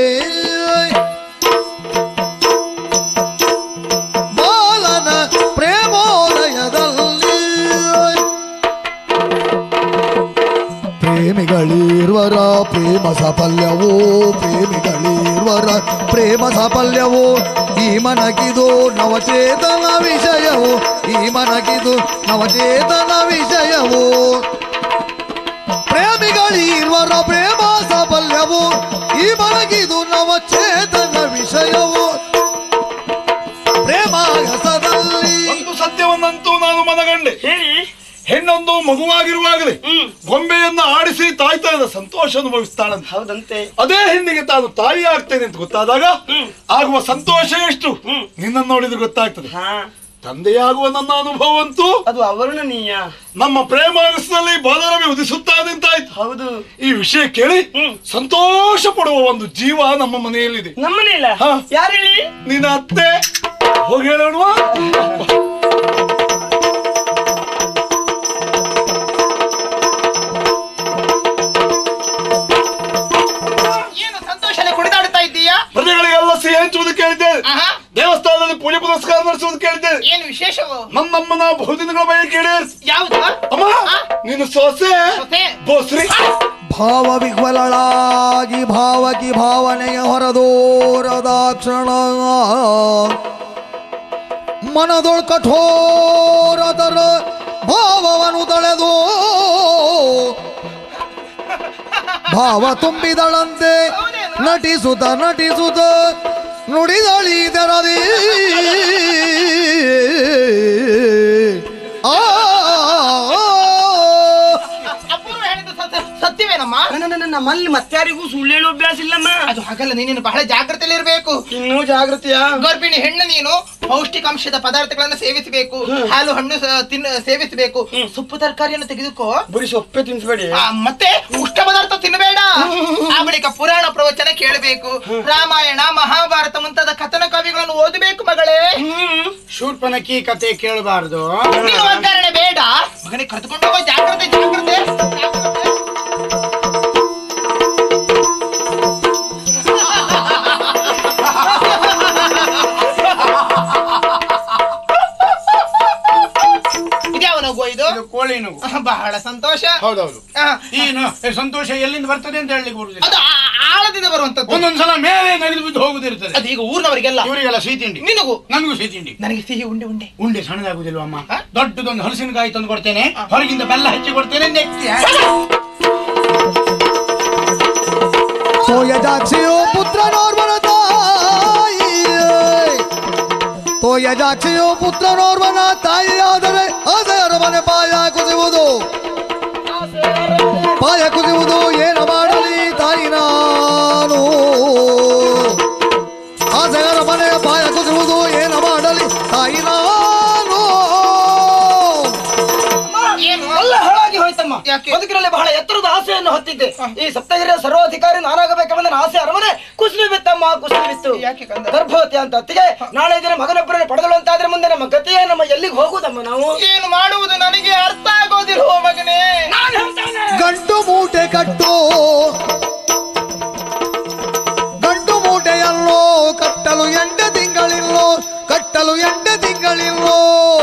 ಬಾಲನ ಪ್ರೇಮೋದಯದಲ್ಲಿ ಪ್ರೇಮಿಗಳಿರ್ವರ ಪ್ರೇಮ ಸಾಫಲ್ಯವೋ ಪ್ರೇಮಿಗಳಿರ್ವರ ಪ್ರೇಮ ಸಾಫಲ್ಯವೋ ಈ ಮನಗಿದು ನವಚೇತನ ವಿಷಯವು ಈ ಮನಗಿದು ನವಚೇತನ ವಿಷಯವು ಪ್ರೇಮಿಗಳಿರ್ವರ ಪ್ರೇಮ ಸಾಫಲ್ಯವು ಈ ಮನಗಿದು ನವಚೇತನ ವಿಷಯವು ಪ್ರೇಮ ಹಸದಲ್ಲಿ ಒಂದು ಸತ್ಯವನ್ನಂತೂ ನಾನು ಮನಗಂಡೆ ಹೇಳಿ ಹೆಣ್ಣೊಂದು ಮಗುವಾಗಿರುವಾಗಲೇ ಹ್ಮ್ ಗೊಂಬೆಯನ್ನ ಆಡಿಸಿ ತಾಯ್ತನದ ಸಂತೋಷ ಅನುಭವಿಸ್ತಾಳಂತೆ ಹೌದಂತೆ ಅದೇ ಹೆಣ್ಣಿಗೆ ತಾನು ತಾಯಿ ಆಗ್ತೇನೆ ಅಂತ ಗೊತ್ತಾದಾಗ ಹ್ಮ್. ಆಗುವ ಸಂತೋಷ ಎಷ್ಟು ಹ್ಮ್. ನಿನ್ನನ್ನು ನೋಡಿದ್ರೆ ಗೊತ್ತಾಗ್ತದೆ ಹಾ ತಂದೆಯಾಗುವ ನನ್ನ ಅನುಭವವಂತೂ ಅದು ಅವರ್ಣನೀಯ ನಮ್ಮ ಪ್ರೇಮಾಗಸದಲ್ಲಿ ಬಾಲರವಿ ಉದಿಸುತ್ತಾದಂತಾಯ್ತು ಹೌದು ಈ ವಿಷಯ ಕೇಳಿ ಹ್ಮ್. ಸಂತೋಷ ಪಡುವ ಒಂದು ಜೀವ ನಮ್ಮ ಮನೆಯಲ್ಲಿದೆ ನಮ್ಮನೆ ಇಲ್ಲ ಹಾ. ಯಾರು ಹೇಳಿ ನಿನ್ನ ಅತ್ತೆ ಹೋಗಿ ಹೇಳೋಣ ಏನು ಸಂತೋಷದಲ್ಲಿ ಕುಣಿದಾಡ್ತಾ ಇದ್ದೀಯಾ ಪ್ರಜೆಗಳಿಗೆಲ್ಲ ಸಿಹಿ ಹಂಚುವುದು ಕೇಳಿದ್ದೇವೆ ಆಹಾ ದೇವಸ್ಥಾನದಲ್ಲಿ ಪೂಜೆ ಪುನಸ್ಕಾರ ನಡೆಸುವುದು ಕೇಳಿದ್ದೇವೆ ಏನು ವಿಶೇಷವು ನನ್ನಮ್ಮನ ಬಹುದಿನಗಳ ಬಗ್ಗೆ ಕೇಳಿ ಯಾವುದು ಅಮ್ಮ ನೀನು ಸೊಸೆ ಸೊಸೆ? ಬೋಸ್ರಿ ಭಾವ ವಿಹ್ವಲಳಾಗಿ ಭಾವಕಿ ಭಾವನೆಯ ಹೊರದೋರದಾಕ್ಷಣ ಮನದೊಳ್ ಕಠೋರದರ ಭಾವವನ್ನು ತಳೆದು ಭಾವ ತುಂಬಿದಳಂತೆ ನಟಿಸುತ್ತ ನಟಿಸುತ್ತ ನುಡಿದಳಿದರದಿ ಆ ಅಪೂರ್ವ ಹೇಳಿದ ಸತ್ಯ- ಸತ್ಯವೇನಮ್ಮ ನನ್ನ ನನ್ನ ನಮ್ಮಲ್ಲಿ ಮತ್ತಾರಿಗೂ ಸುಳ್ಳು ಹೇಳುವ ಅಭ್ಯಾಸ ಇಲ್ಲಮ್ಮ ಅದು ಹಾಗಲ್ಲ ನೀನೇನು ಬಹಳ ಜಾಗ್ರತೆಯಲ್ಲಿ ಇರಬೇಕು ಇನ್ನೂ ಜಾಗೃತಿಯ ಗರ್ಭಿಣಿ ಹೆಣ್ಣು ನೀನು ಪೌಷ್ಟಿಕಾಂಶದ ಪದಾರ್ಥಗಳನ್ನು ಸೇವಿಸಬೇಕು ಹಾಲು ಹಣ್ಣು ಸ- ತಿನ್ನ ಸೇವಿಸಬೇಕು ಸೊಪ್ಪು ತರಕಾರಿಯನ್ನು ತೆಗೆದುಕೋ ಬರೀ ಸೊಪ್ಪೆ ತಿನ್ಸ್ಬೇಡಿ ಆ, ಮತ್ತೆ ಉಷ್ಟ ಪದಾರ್ಥ ತಿನ್ನಬೇಡ ಆ ಬಳಿಕ ಪುರಾಣ ಪ್ರವಚನ ಕೇಳಬೇಕು ರಾಮಾಯಣ ಮಹಾಭಾರತ ಮುಂತಾದ ಕಥನ ಕವಿಗಳನ್ನು ಓದಬೇಕು ಮಗಳೇ ಹ್ಮ್ ಶೂರ್ಪನಕ್ಕಿ ಕತೆ ಕೇಳಬಾರ್ದು ನೀನು ಒಗ್ಗರಣೆ ಬೇಡ ಮಗನೇ ಕರೆದುಕೊಂಡು ಹೋಗೋ ಜಾಗ್ರತೆ ಜಾಗ್ರತೆ ಜಾಗ್ರತೆ. ಇದ್ಯಾವ ನಗು ಇದು ಇದು ಕೋಳಿ ನೋವು ಬಹಳ ಸಂತೋಷ ಹೌದೌದು ಆ, ಈ ನ- ಈ ಸಂತೋಷ ಎಲ್ಲಿಂದ ಬರ್ತದೆ ಅಂತ ಹೇಳಲಿಕ್ಕೆ ಬರುದಿಲ್ಲ ಅದು ಆ- ಆಳದಿಂದ ಬರುವಂತದ್ದು ಒಂದೊಂದ್ಸಲ ಮೇಲೆ ನಗಿದು ಬಿದ್ದು ಹೋಗುದಿರ್ತದೆ ಅದು ಈಗ ಊರಿನವರಿಗೆಲ್ಲ ಇವರಿಗೆಲ್ಲ ಸಿಹಿ ತಿಂಡಿ ನಿನಗೂ ನನಗೂ ಸಿಹಿ ತಿಂಡಿ ನನಗೆ ಸಿಹಿ ಉಂಡೆ ಉಂಡೆ ಉಂಡೆ ಸಣ್ಣದಾಗುದಿಲ್ವ ಅಮ್ಮ ಹ? ದೊಡ್ಡದೊಂದು ಹಲಸಿನಕಾಯಿ ತಂದು ಕೊಡ್ತೇನೆ ಹೊರಗಿಂದ ಬೆಲ್ಲ ಹಚ್ಚಿ ಕೊಡ್ತೇನೆ ನೆಚ್ಚಿ ತೋಯಜಾಕ್ಷಿಯೋ ಪುತ್ರನೋರ್ವನ ತಾಯಿ ತೋಯಜಾಕ್ಷಿಯೋ ಪುತ್ರನೋರ್ವನ ತಾಯಿಯಾದರೆ ಆಸೆಯರ ಮನೆ ಪಾಯ ಕುಸಿಯುವುದು ಪಾಯ ಕುಸಿಯುವುದು ಏನು ಮಾಡಲಿ ತಾಯಿ ನಾನು ಆಸೆಯರ ಮನೆ ಪಾಯ ಕುಸಿಯುವುದು ಏನು ಮಾಡಲಿ ತಾಯಿ ನಾನು ಏನು ಎಲ್ಲ ಹಾಳಾಗಿ ಹೋಯ್ತಮ್ಮ ಯಾಕೆ? ಬದುಕಿನಲ್ಲಿ ಬಹಳ ಎತ್ತರದ ಆಸೆಯನ್ನು ಹೊತ್ತಿದ್ದೆ ಈ ಸಪ್ತಗಿರಿಯ ಸರ್ವಾಧಿಕಾರಿ ನಾನಾಗಬೇಕೆಂಬ ನನ್ನ ಆಸೆ ಅರಮನೆ ಕುಸಿದು ಬಿತ್ತಮ್ಮ ಕುಸಿದು ಬಿತ್ತು ಯಾಕೆ ಕಂದ? ಗರ್ಭವತಿ ಅಂತ ಅತ್ತಿಗೆ ನಾಳೆ ದಿನ ಮಗನೊಬ್ಬರನ್ನು ಪಡೆದಳು ಅಂತಾದ್ರೆ ಮುಂದೆ ನಮ್ಮ ಗತಿಯೇ ನಮ್ಮ ಎಲ್ಲಿಗೆ ಹೋಗುದಮ್ಮ ನಾವು ಏನು ಮಾಡುವುದು ನನಗೆ ಅರ್ಥ ಆಗೋದಿಲ್ವೋ ಮಗನೇ ನಾನು ಹೇಳ್ತೇನೆ. ಗಂಟು ಮೂಟೆ ಕಟ್ಟು ಗಂಟು ಮೂಟೆಯಲ್ಲೋ ಕಟ್ಟಲು ಎಂಟು ತಿಂಗಳಿಲ್ಲೋ ಕಟ್ಟಲು ಎಂಟು ತಿಂಗಳಿಲ್ಲೋ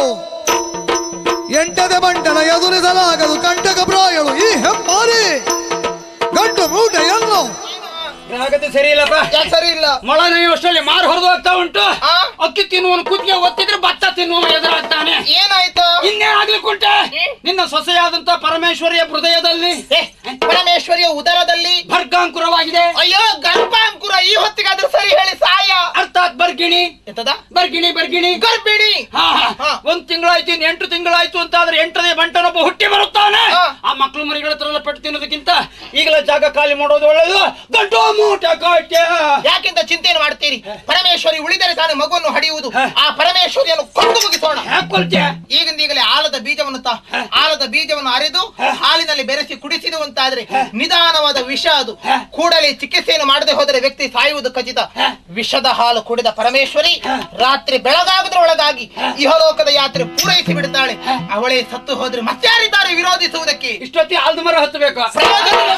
ಎಂಟದ ಬಂಟನ ಎದುರಿಸಲಾಗದು ಕಂಟಕ ಪ್ರಾಯಳು ಈ ಹೆಮ್ಮಾರಿ ಗಂಟು ಮೂಟೆಯಲ್ಲೋ ಗ್ರಹಗತಿ ಸರಿ ಇಲ್ಲಪ್ಪ ಯಾಕೆ ಸರಿ ಇಲ್ಲ ಮೊಳ ಅಷ್ಟರಲ್ಲಿ ಮಾರು ಹೊರದು ಹೋಗ್ತಾ ಉಂಟು ಆ? ಅಕ್ಕಿ ತಿನ್ನುವನು ಕುತ್ತಿಗೆ ಒತ್ತಿದ್ರೆ ಭತ್ತ ತಿನ್ನುವನು ಎದುರಾಗ್ತಾನೆ ಏನಾಯ್ತು ಇನ್ನೇನಾಗ್ಲಿಕ್ಕುಂಟೆ ನಿನ್ನ ಸೊಸೆಯಾದಂತ ಪರಮೇಶ್ವರಿಯ ಹೃದಯದಲ್ಲಿ ಏ, ಪರಮೇಶ್ವರಿಯ ಉದರದಲ್ಲಿ ಭರ್ಗಾಂಕುರವಾಗಿದೆ ಅಯ್ಯೋ ಗರ್ಭಾಂಕುರ ಈ ಹೊತ್ತಿಗಾದ್ರೂ ಸರಿ ಹೇಳಿ ಸಾಯ ಅರ್ಥಾತ್ ಬರ್ಗಿಣಿ ಎಂತದ ಬರ್ಗಿಣಿ ಬರ್ಗಿಣಿ ಗರ್ಭಿಣಿ ಹಾ, ಹಾ. ಹಾ. ಒಂದ್ ತಿಂಗಳಾಯ್ತು ಇನ್ನು ಎಂಟು ತಿಂಗಳಾಯ್ತು ಅಂತ ಆದ್ರೆ ಎಂಟನೇ ಬಂಟನೊಬ್ಬ ಹುಟ್ಟಿ ಬರುತ್ತಾನೆ ಹಾ. ಆ ಮಕ್ಳು ಮರಿಗಳ ಹತ್ರ ಎಲ್ಲ ಪೆಟ್ಟು ತಿನ್ನೋದಕ್ಕಿಂತ ಈಗಲೇ ಜಾಗ ಖಾಲಿ ಮಾಡೋದು ಒಳ್ಳೇದು ಗಂಟು ಮೂಟ ಕಾಟ್ಯ ಯಾಕೆಂತ ಚಿಂತೆಯನ್ನು ಮಾಡ್ತೀರಿ ಪರಮೇಶ್ವರಿ ಉಳಿದರೆ ತಾನು ಮಗುವನ್ನು ಹಡಿಯುವುದು ಹ. ಆ ಪರಮೇಶ್ವರಿಯನ್ನು ಕೊಂದು ಮುಗಿಸೋಣ ಯಾಕೆ ಕೊಲ್ತ್ಯ ಈಗಿಂದೀಗಲೇ ಆಲದ ಬೀಜವನ್ನು ತ ಆಲದ ಬೀಜವನ್ನು ಅರೆದು ಹಾಲಿನಲ್ಲಿ ಬೆರೆಸಿ ಕುಡಿಸಿದು ಅಂತಾದ್ರೆ ನಿಧಾನವಾದ ವಿಷ ಅದು ಕೂಡಲೇ ಚಿಕಿತ್ಸೆಯನ್ನು ಮಾಡದೆ ಹೋದರೆ ವ್ಯಕ್ತಿ ಸಾಯುವುದು ಖಚಿತ ವಿಷದ ಹಾಲು ಕುಡಿದ ಪರಮೇಶ್ವರಿ ರಾತ್ರಿ ಬೆಳಗಾಗದ್ರೊಳಗಾಗಿ ಇಹಲೋಕದ ಯಾತ್ರೆ ಪೂರೈಸಿ ಬಿಡುತ್ತಾಳೆ ಅವಳೇ ಸತ್ತು ಹೋದ್ರೆ ಮತ್ತಾರಿದ್ದಾರೆ ವಿರೋಧಿಸುವುದಕ್ಕೆ ಇಷ್ಟೊತ್ತಿ ಆಲ್ದ ಮರ ಹತ್ತಬೇಕು ಪ್ರಯೋಜನವಿಲ್ಲ.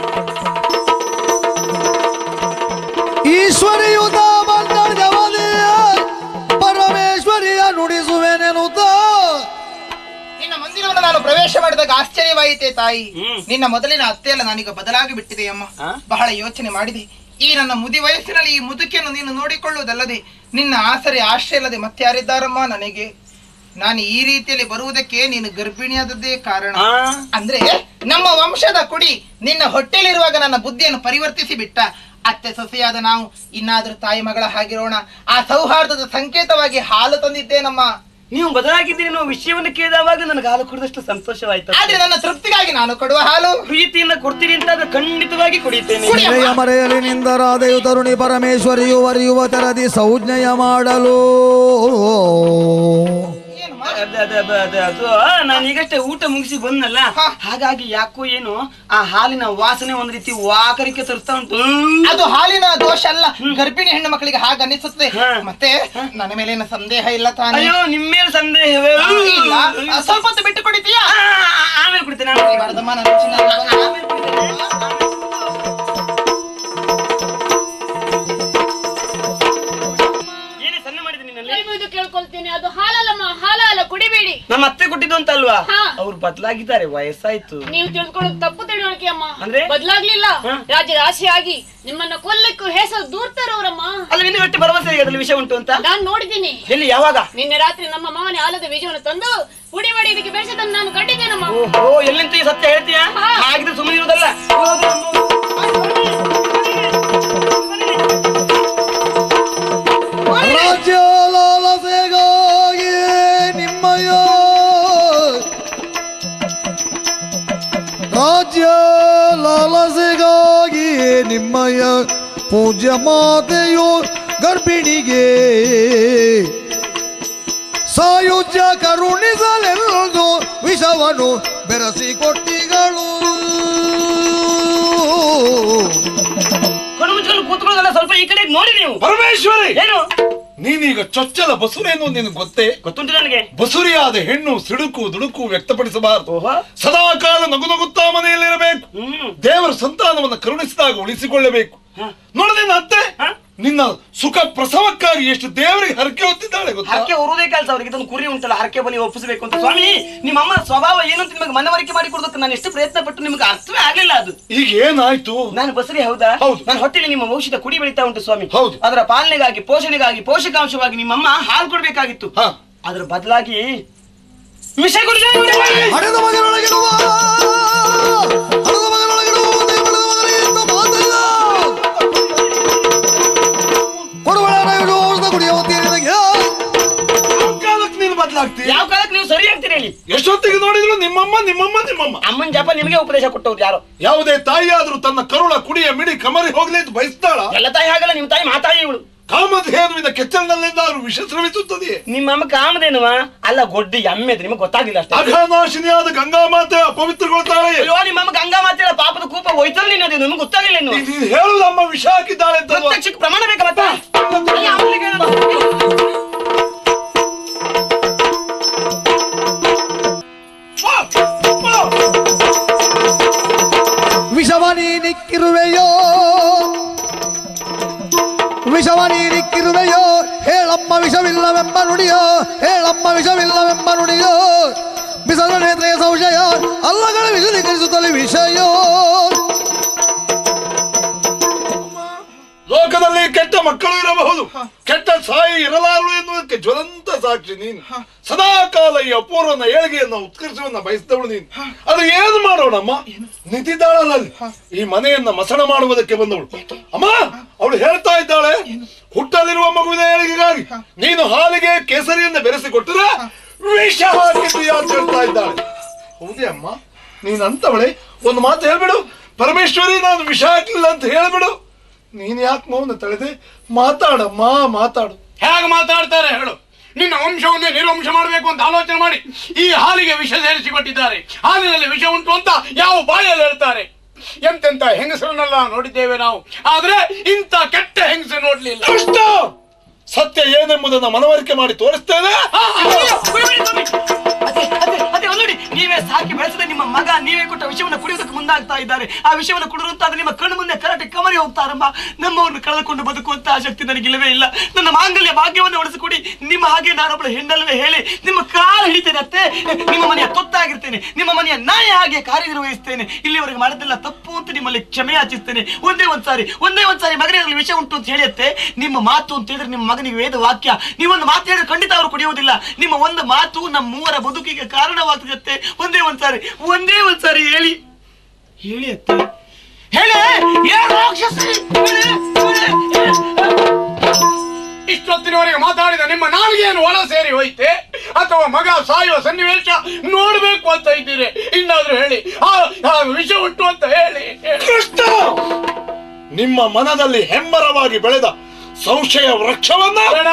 ಈಶ್ವರಿಯುತ ಬಂದವದಿಯ ಪರಮೇಶ್ವರಿಯ ನುಡಿಸುವೆನೆನುತ್ತ ನಿನ್ನ ಮಂದಿರವನ್ನು ನಾನು ಪ್ರವೇಶ ಮಾಡಿದಾಗ ಆಶ್ಚರ್ಯವಾಯಿತೆ ತಾಯಿ ನಿನ್ನ ಮೊದಲಿನ ಅತ್ತೆಯಲ್ಲ ನಾನೀಗ ಬದಲಾಗಿ ಬಿಟ್ಟಿದೆ ಅಮ್ಮ ಬಹಳ ಯೋಚನೆ ಮಾಡಿದೆ ಈ ನನ್ನ ಮುದಿ ವಯಸ್ಸಿನಲ್ಲಿ ಈ ಮುದುಕಿಯನ್ನು ನೀನು ನೋಡಿಕೊಳ್ಳುವುದಲ್ಲದೆ ನಿನ್ನ ಆಸರೆ ಆಶ್ರಯ ಇಲ್ಲದೆ ಮತ್ತೆ ಯಾರಿದ್ದಾರಮ್ಮ ನನಗೆ ನಾನು ಈ ರೀತಿಯಲ್ಲಿ ಬರುವುದಕ್ಕೆ ನೀನು ಗರ್ಭಿಣಿಯಾದದ್ದೇ ಕಾರಣ ಅಂದ್ರೆ ನಮ್ಮ ವಂಶದ ಕುಡಿ ನಿನ್ನ ಹೊಟ್ಟೆಲಿರುವಾಗ ನನ್ನ ಬುದ್ಧಿಯನ್ನು ಪರಿವರ್ತಿಸಿ ಬಿಟ್ಟ ಅತ್ತೆ ಸೊಸೆಯಾದ ನಾವು ಇನ್ನಾದ್ರೂ ತಾಯಿ ಮಗಳ ಹಾಗಿರೋಣ ಆ ಸೌಹಾರ್ದದ ಸಂಕೇತವಾಗಿ ಹಾಲು ತಂದಿದ್ದೇನಮ್ಮ ನೀವು ಬದಲಾಗಿದ್ದೀರಿ ಅನ್ನೋ ವಿಷಯವನ್ನು ಕೇಳಿದವಾಗ ನನಗೆ ಹಾಲು ಕುಡಿದಷ್ಟು ಸಂತೋಷವಾಯ್ತು ಆದ್ರೆ ನನ್ನ ತೃಪ್ತಿಗಾಗಿ ನಾನು ಕೊಡುವ ಹಾಲು ಪ್ರೀತಿಯಿಂದ ಕೊಡ್ತೀರಿ ಅಂತ ಅದು ಖಂಡಿತವಾಗಿ ಕುಡಿತೇನೆ ಕುಡಿ. ನೆಲೆಯ ಮರೆಯಲಿ ನಿಂದರಾದೆಯು ತರುಣಿ ಪರಮೇಶ್ವರಿಯು ವರಿಯುವ ತೆರದಿ ಸಂಜ್ಞೆಯ ಮಾಡಲು ಏನು ಅದು ಅದು ಅದು ಅದು ಅದು ನಾನು ಈಗಷ್ಟೇ ಊಟ ಮುಗಿಸಿ ಬಂದಲ್ಲ ಹಾ. ಹಾಗಾಗಿ ಯಾಕೋ ಏನು ಆ ಹಾಲಿನ ವಾಸನೆ ಒಂದ್ ರೀತಿ ವಾಕರಿಕೆ ತರಿಸ್ತಾ ಉಂಟು ಅದು ಹಾಲಿನ ದೋಷ ಅಲ್ಲ ಗರ್ಭಿಣಿ ಹೆಣ್ಣು ಮಕ್ಕಳಿಗೆ ಹಾಗೆ ಅನಿಸುತ್ತದೆ ಹಾ. ಮತ್ತೆ ನನ್ನ ಮೇಲೇನು ಸಂದೇಹ ಇಲ್ಲ ತಾನೇ ಅಯ್ಯೋ ನಿಮ್ಮೇಲೆ ಸಂದೇಹವೇ ಆ, ಇಲ್ಲ ಆ, ಸ್ವಲ್ಪ ಹೊತ್ತು ಬಿಟ್ಟು ಕುಡಿತೀಯಾ ಆ, ಆ, ಆಮೇಲೆ ಕುಡಿತೇನೆ ಆಮೇಲೆ ಕುಡಿತೇನೆ. ಬಾರದಮ್ಮ, ನನ್ನ ಚಿನ್ನ. ಆಮೇಲೆ ಕುಡಿತೇನೆ. ಏನೇ ಸಣ್ಣ ಮಾಡಿದೆ ನಿನ್ನಲ್ಲಿ ಕೈ ಮುಗಿದು ಕೇಳ್ಕೊಳ್ತೀನಿ ಅದು ಹಾಲಲ್ಲಮ್ಮ ಹಾಲಲ್ಲ ಕುಡಿಬೇಡಿ ನಮ್ಮ ಅತ್ತೆ ಕೊಟ್ಟಿದ್ದು ಅಂತ ಅಲ್ವಾ ಹಾ. ಅವ್ರು ಬದಲಾಗಿದ್ದಾರೆ ವಯಸ್ಸಾಯ್ತು ನೀವು ತಿಳ್ಕೊಳ್ಳೋದು ತಪ್ಪು ತಿಳುವಳಿಕೆ ಅಮ್ಮ ಅಂದ್ರೆ? ಬದಲಾಗ್ಲಿಲ್ಲ ಹಾ. ರಾಜ್ಯ ರಾಶಿಯಾಗಿ ನಿಮ್ಮನ್ನ ಕೊಲ್ಲಕ್ಕೂ ಹೆಸರು ದೂರ್ತಾರವ್ರಮ್ಮ ಅಲ್ಲ ನಿನ್ನ ಗಟ್ಟಿ ಭರವಸೆ ಇದೆ ಅದ್ರಲ್ಲಿ ವಿಷಯ ಉಂಟು ಅಂತ ನಾನ್ ನೋಡಿದ್ದೀನಿ ಎಲ್ಲಿ ಯಾವಾಗ ನಿನ್ನೆ ರಾತ್ರಿ ನಮ್ಮ ಮಾವನ ಆಲದ ಬೀಜವನ್ನು ತಂದು ಪುಡಿ ಮಾಡಿ ಇದಕ್ಕೆ ಬೆಳೆಸದನ್ನು ನಾನು ಕಂಡಿದ್ದೇನಮ್ಮ ಓಹೋ ಎಲ್ಲಿಂತ ಈ ಸತ್ಯ ಹೇಳ್ತೀಯಾ ಹಾ. ಹಾಗಿದ್ರೆ ಸುಮ್ಮನೆ ಇರುವುದಲ್ಲ ರಾಜ್ಯ ಲಾಲಸೆಗಾಗಿ ನಿಮ್ಮಯ ರಾಜ್ಯ ಲಾಲಸೆಗಾಗಿ ನಿಮ್ಮಯ ಪೂಜ್ಯ ಮಾತೆಯು ಗರ್ಭಿಣಿಗೆ ಸಾಯುಜ್ಯ ಕರುಣಿಸಲೆಂದು ವಿಷವನ್ನು ಬೆರೆಸಿಕೊಟ್ಟಿಗಳು ಕಣ್ಣು ಮುಚ್ಕೊಂಡು ಕೂತ್ಕೊಳ್ಳೋದಲ್ಲ ಸ್ವಲ್ಪ ಈ ಕಡೆ ನೋಡಿ ನೀವು ಪರಮೇಶ್ವರಿ ಏನು ನೀನೀಗ ಚೊಚ್ಚಲ ಬಸುರೇನು ನಿನಗೆ ಗೊತ್ತೇ ಗೊತ್ತುಂಟು ನನಗೆ ಬಸುರಿಯಾದ ಹೆಣ್ಣು ಸಿಡುಕು ದುಡುಕು ವ್ಯಕ್ತಪಡಿಸಬಾರದು ಓಹೋ ಸದಾ ಕಾಲ ನಗು ನಗುತ್ತಾ ಮನೆಯಲ್ಲಿರಬೇಕು ಹ್ಮ್ ದೇವರ ಸಂತಾನವನ್ನು ಕರುಣಿಸಿದಾಗ ಉಳಿಸಿಕೊಳ್ಳಬೇಕು ಹ. ನೋಡು ನಿನ್ನ ಅತ್ತೆ ಹ? ನಿನ್ನ ಸುಖ ಪ್ರಸವಕ್ಕಾಗಿ ಎಷ್ಟು ದೇವರಿಗೆ ಹರಕೆ ಹೊತ್ತಿದ್ದಾಳೆ ಗೊತ್ತಾ ಹರಕೆ ಹೊರುವುದೇ ಕೆಲಸ ಅವರಿಗೆ ಇದೊಂದು ಕುರಿ ಉಂಟಲ್ಲ ಹರಕೆ ಬಲಿ ಒಪ್ಪಿಸಬೇಕು ಅಂತ ಸ್ವಾಮಿ ನಿಮ್ಮ ಅಮ್ಮನ ಸ್ವಭಾವ ಏನು ಅಂತ ನಿಮಗೆ ಮನವರಿಕೆ ಮಾಡಿ ಕೊಡೋದಕ್ಕೆ ನಾನು ಎಷ್ಟು ಪ್ರಯತ್ನ ಪಟ್ಟು ನಿಮಗೆ ಅರ್ಥವೇ ಆಗ್ಲಿಲ್ಲ ಅದು ಈಗ ಏನಾಯ್ತು ನಾನು ಬಸರಿ ಹೌದಾ ಹೌದು. ನನ್ನ ಹೊಟ್ಟೆಲಿ ನಿಮ್ಮ ಔಷಧ ಕುಡಿ ಬೆಳೀತಾ ಉಂಟು ಸ್ವಾಮಿ ಹೌದು. ಅದರ ಪಾಲನೆಗಾಗಿ ಪೋಷಣೆಗಾಗಿ ಪೋಷಕಾಂಶವಾಗಿ ನಿಮ್ಮಮ್ಮ ಹಾಲು ಕೊಡ್ಬೇಕಾಗಿತ್ತು ಹ. ಅದರ ಬದಲಾಗಿ ವಿಷಯ ಕುಡಿದ ಹಡೆದ ಮಗನೊಳಗಿಡುವ ಹಡೆದ ಮಗನೊಳಗಿಡುವ ದೇವಳದ ಮಗನಿಗಿಂತ ಮಾತಲ್ಲ ಒಳ್ಳೇದಾಗ್ತೀಯ ಯಾವ ಕಾಲಕ್ಕೆ ನೀವು ಸರಿ ಆಗ್ತೀರಿ ಹೇಳಿ ಎಷ್ಟೊತ್ತಿಗೆ ನೋಡಿದ್ರು ನಿಮ್ಮಮ್ಮ ನಿಮ್ಮಮ್ಮ ನಿಮ್ಮಮ್ಮ ಅಮ್ಮನ್ ಜಪ ನಿಮಗೆ ಉಪದೇಶ ಕೊಟ್ಟವ್ರು ಯಾರು ಯಾವುದೇ ತಾಯಿಯಾದ್ರೂ ತನ್ನ ಕರುಳ ಕುಡಿಯ ಮಿಡಿ ಕಮರಿ ಹೋಗ್ಲಿ ಅಂತ ಬಯಸ್ತಾಳ ಎಲ್ಲ ತಾಯಿ ಹಾಗಲ್ಲ ನಿಮ್ಮ ತಾಯಿ ಮಾತಾಡಿ ಇವಳು ಕಾಮಧೇನುವಿನ ಕೆಚ್ಚಲಿನಲ್ಲೆಂದಾದ್ರೂ ವಿಷ ಸ್ರವಿಸುತ್ತದೆಯೇ ನಿಮ್ಮ ಅಮ್ಮ ಕಾಮದೇನುವ ಅಲ್ಲ ಗೊಡ್ಡಿ ಎಮ್ಮೆ ಅದು ನಿಮಗೆ ಗೊತ್ತಾಗಿಲ್ಲ ಅಷ್ಟೇ ಅಘನಾಶಿನಿಯಾದ ಗಂಗಾ ಮಾತೆ ಅಪವಿತ್ರಗೊಳ್ತಾಳೆ ಅಯ್ಯೋ ನಿಮ್ಮ ಅಮ್ಮ ಗಂಗಾ ಮಾತೆಲ್ಲ ಪಾಪದ ಕೂಪ ಹೋಯ್ತಲ್ಲ ನೀನು ನಿಮ್ಗೆ ಗೊತ್ತಾಗಿಲ್ಲ ಇನ್ನು ನೀನ್ ಹೇಳುದಮ್ಮ ವಿಷ ಹಾಕಿದ್ದಾಳೆ ಅಂತ ಅಲ್ವಾ? ಪ್ರತ್ಯಕ್ಷಕ್ಕೆ ಪ್ರಮಾಣ ಬೇಕಾ ಮತ್ತೆ ಅಲ್ಲ, ಅವ್ನಿಗೆ ಹೇಳೋದು. ವಿಷವ ನೀನಿಕ್ಕಿರುವೆಯೋ ವಿಷವ ನೀನಿಕ್ಕಿರುವೆಯೋ ಹೇಳಮ್ಮ ವಿಷವಿಲ್ಲವೆಂಬ ನುಡಿಯೋ ಹೇಳಮ್ಮ ವಿಷವಿಲ್ಲವೆಂಬ ನುಡಿಯೋ ಬಿಸಲ ನೇತ್ರೆಯ ಸಂಶಯ ಅಲ್ಲಗಳ ವಿಶದೀಕರಿಸುತ್ತಲೇ ವಿಷಯೋ ಲೋಕದಲ್ಲಿ ಕೆಟ್ಟ ಮಕ್ಕಳು ಇರಬಹುದು ಕೆಟ್ಟ ಸಾಯಿ ಇರಲಾರರು ಎನ್ನುವುದಕ್ಕೆ ಜ್ವಲಂತ ಸಾಕ್ಷಿ ನೀನು ಸದಾ ಕಾಲ ಈ ಅಪೂರ್ವನ ಏಳಿಗೆಯನ್ನು ಉತ್ಕರ್ಷವನ್ನ ಬಯಸಿದವಳು ನೀನು ಅದು ಏನು ಮಾಡೋಣಮ್ಮ ನಿಂತಿದ್ದಾಳಲ್ಲ ಅಲ್ಲಿ ಈ ಮನೆಯನ್ನ ಮಸಣ ಮಾಡುವುದಕ್ಕೆ ಬಂದವಳು ಅಮ್ಮ ಅವಳು ಹೇಳ್ತಾ ಇದ್ದಾಳೆ ಹುಟ್ಟಲಿರುವ ಮಗುವಿನ ಏಳಿಗೆಗಾಗಿ ನೀನು ಹಾಲಿಗೆ ಕೇಸರಿಯನ್ನು ಬೆರೆಸಿ ಕೊಟ್ಟರೆ ವಿಷ ಹಾಕಿದ್ದೀಯಾ ಅಂತ ಹೇಳ್ತಾ ಇದ್ದಾಳೆ ಹೌದೇ ಅಮ್ಮ ನೀನ್ ಅಂತವಳೆ ಒಂದು ಮಾತು ಹೇಳ್ಬಿಡು ಪರಮೇಶ್ವರಿ ನಾನು ವಿಷ ಹಾಕ್ಲಿಲ್ಲ ಅಂತ ಹೇಳ್ಬಿಡು ನೀನ್ ಯಾಕೆ ಮೌನ ತಳೆದೆ ಮಾತಾಡಮ್ಮ ಮಾತಾಡು ಹೇಗೆ ಮಾತಾಡ್ತಾರೆ ಹೇಳು ನಿನ್ನ ವಂಶವನ್ನೇ ನಿರ್ವಂಶ ಮಾಡಬೇಕು ಅಂತ ಆಲೋಚನೆ ಮಾಡಿ ಈ ಹಾಲಿಗೆ ವಿಷ ಸೇರಿಸಿ ಕೊಟ್ಟಿದ್ದಾರೆ ಹಾಲಿನಲ್ಲಿ ವಿಷ ಉಂಟು ಅಂತ ಯಾವ ಬಾಯಲ್ಲಿ ಹೇಳ್ತಾರೆ ಎಂತೆಂತ ಹೆಂಗಸರನ್ನೆಲ್ಲ ನೋಡಿದ್ದೇವೆ ನಾವು ಆದ್ರೆ ಇಂಥ ಕೆಟ್ಟ ಹೆಂಗಸ ನೋಡ್ಲಿಲ್ಲ ದುಷ್ಟ ಸತ್ಯ ಏನೆಂಬುದನ್ನು ಮನವರಿಕೆ ಮಾಡಿ ತೋರಿಸ್ತೇನೆ ಅಯ್ಯೋ, ಬಿಡ್ಬಿಡಿ ಸ್ವಾಮಿ. ಅದೇ ಅದೇ ಅದೇ ಒಂದು ನೋಡಿ ನೀವೇ ಸಾಕಿ ಬೆಳೆಸದೆ ನಿಮ್ಮ ಮಗ ನೀವೇ ಕೊಟ್ಟ ವಿಷಯವನ್ನು ಕುಡಿಯೋದಕ್ಕೆ ಮುಂದಾಗ್ತಾ ಇದ್ದಾರೆ ಆ ವಿಷಯವನ್ನು ಕುಡಿರುತ್ತಾದ್ರೆ ನಿಮ್ಮ ಕಣ್ಣು ಮುಂದೆ ಕರಟೆ ಕಮರಿ ಹೋಗ್ತಾರಮ್ಮ ನಮ್ಮವನ್ನು ಕಳೆದುಕೊಂಡು ಬದುಕುವಂತಹ ಶಕ್ತಿ ನನಗಿಲ್ಲವೇ ಇಲ್ಲ ನನ್ನ ಮಾಂಗಲ್ಯ ಭಾಗ್ಯವನ್ನು ಉಳಿಸಿಕೊಡಿ ನಿಮ್ಮ ಹಾಗೆ ನಾನೊಬ್ಬಳು ಹೆಣ್ಣಲ್ವೇ ಹೇಳಿ ನಿಮ್ಮ ಕಾಲು ಹಿಡಿತೇನೆ ಅತ್ತೆ ನಿಮ್ಮ ಮನೆಯ ತೊತ್ತಾಗಿರ್ತೇನೆ ನಿಮ್ಮ ಮನೆಯ ನಾಯಿ ಹಾಗೆ ಕಾರ್ಯನಿರ್ವಹಿಸ್ತೇನೆ ಇಲ್ಲಿವರೆಗೆ ಮಾಡಿದ್ದೆಲ್ಲ ತಪ್ಪು ಅಂತ ನಿಮ್ಮಲ್ಲಿ ಕ್ಷಮೆ ಯಾಚಿಸ್ತೇನೆ ಒಂದೇ ಒಂದ್ಸಾರಿ ಒಂದೇ ಒಂದ್ಸಾರಿ ಮಗನಿಗೆ ವಿಷಯ ಉಂಟು ಅಂತ ಹೇಳಿಯತ್ತೆ ನಿಮ್ಮ ಮಾತು ಅಂತ ಹೇಳಿದ್ರೆ ನಿಮ್ಮ ಮಗನಿಗೆ ವೇದ ವಾಕ್ಯ ನೀವೊಂದು ಮಾತು ಹೇಳಿದ್ರೆ ಖಂಡಿತ ಅವರು ಕುಡಿಯುವುದಿಲ್ಲ ನಿಮ್ಮ ಒಂದು ಮಾತು ನಮ್ಮ ಮೂವರ ಬದುಕಿಗೆ ಕಾರಣವಾಗ್ತದೆ ಒಂದೇ ಒಂದ್ಸಾರಿ ಒಂದೇ ಒಂದ್ಸಾರಿ ಹೇಳಿ ಹೇಳಿ ಅತ್ತೆ ಹೇಳಿ ಏ ರಾಕ್ಷಸಿ ಹೇಳಿ, ಹೇಳಿ, ಹೇಳಿ. ಇಷ್ಟೊತ್ತಿನವರೆಗೆ ಮಾತಾಡಿದ ನಿಮ್ಮ ನಾಲ್ಗೆಯನ್ನು ಒಳ ಸೇರಿ ಹೋಯ್ತೆ ಅಥವಾ ಮಗ ಸಾಯುವ ಸನ್ನಿವೇಶ ನೋಡ್ಬೇಕು ಅಂತ ಇದ್ದೀರಿ ಇನ್ನಾದ್ರೂ ಹೇಳಿ ಆ ಆ ವಿಷ ಉಂಟು ಅಂತ ಹೇಳಿ ಹೇಳಿ. ಕೃಷ್ಣ ನಿಮ್ಮ ಮನದಲ್ಲಿ ಹೆಮ್ಮರವಾಗಿ ಬೆಳೆದ ಸಂಶಯ ವೃಕ್ಷವನ್ನ ಬೇಡ.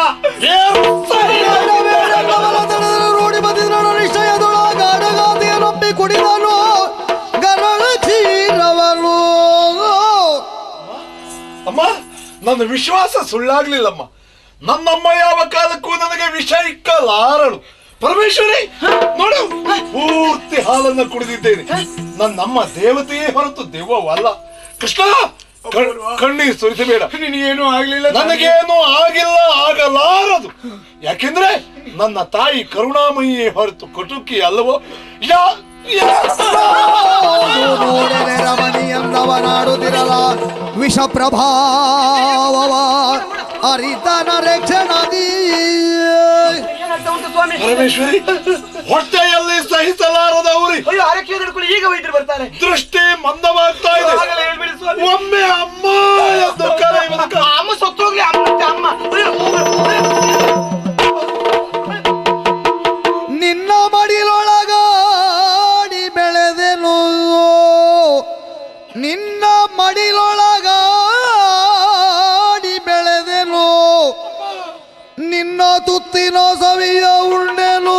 ರೂಢಿ ಬಂದಿದ್ರಣ ನಿಶ್ಚಯದೊಳಗಾಡಗಾದಿಯ ನಂಬಿ ಕುಡಿದನು ಗರಳ ಚೀರವನು ಅಮ್ಮ ನನ್ನ ವಿಶ್ವಾಸ ಸುಳ್ಳಾಗ್ಲಿಲ್ಲಮ್ಮ ನನ್ನಮ್ಮ ಯಾವ ಕಾಲಕ್ಕೂ ನನಗೆ ವಿಷ ಇಕ್ಕಲಾರಳು ಪರಮೇಶ್ವರಿ ನೋಡು ಪೂರ್ತಿ ಹಾಲನ್ನ ಕುಡಿದಿದ್ದೇನೆ ನನ್ನಮ್ಮ ದೇವತೆಯೇ ಹೊರತು ದೆವ್ವವಲ್ಲ ಕೃಷ್ಣ ಕಣ್- ಕಣ್ಣೀರ್ ಸುರಿಸಬೇಡ ನಿನಗೇನು ಆಗ್ಲಿಲ್ಲ ತಾನೇ? ನನಗೇನು ಆಗಿಲ್ಲ ಆಗಲಾರದು ಯಾಕೆಂದ್ರೆ ನನ್ನ ತಾಯಿ ಕರುಣಾಮಯಿಯೇ ಹೊರತು ಕಟುಕಿ ಅಲ್ಲವೋ ಯಾ ಯಾ- ನೋಡನೆ ರಮಣೀಯಂದವನಾಡುತ್ತಿರಲ ವಿಷ ಪ್ರಭಾವವ ಅರಿತನ ರಕ್ಷಣದಿ ಏನಾಗ್ತಾ ಉಂಟು ಸ್ವಾಮಿ ಪರಮೇಶ್ವರಿ ಹೊಟ್ಟೆಯಲ್ಲಿ ಸಹಿಸಲಾರದವರಿ ಅಯ್ಯೋ ಆರಕ್ಕೆ ಹಿಡ್ಕೊಳ್ಳಿ ಈಗ ವೈದ್ಯರು ಬರ್ತಾರೆ ದೃಷ್ಟಿ ಮಂದವಾಗ್ತಾ ಇದೆ ಆಗಲೇ ಹೇಳ್ಬೇಡಿ ಸ್ವಾಮಿ ಒಮ್ಮೆ ಅಮ್ಮ ಎಂದು ಕರೆಯುವುದಕ್ಕೆ ಆ ಅಮ್ಮ ಸತ್ತೋಗ್ಲಿ ಅಮ್ಮ ಮತ್ತೆ ಅಮ್ಮ ಅಯ್ಯೋ, ನಿನ್ನ ಮಡಿಲೊಳಗಾಡಿ ಬೆಳೆದೆನು ನಿನ್ನ ಮಡಿಲೊಳಗಾಡಿ ಬೆಳೆದೆನು ನಿನ್ನ ತುತ್ತಿನ ಸವಿಯ ಉಣ್ಣೆನು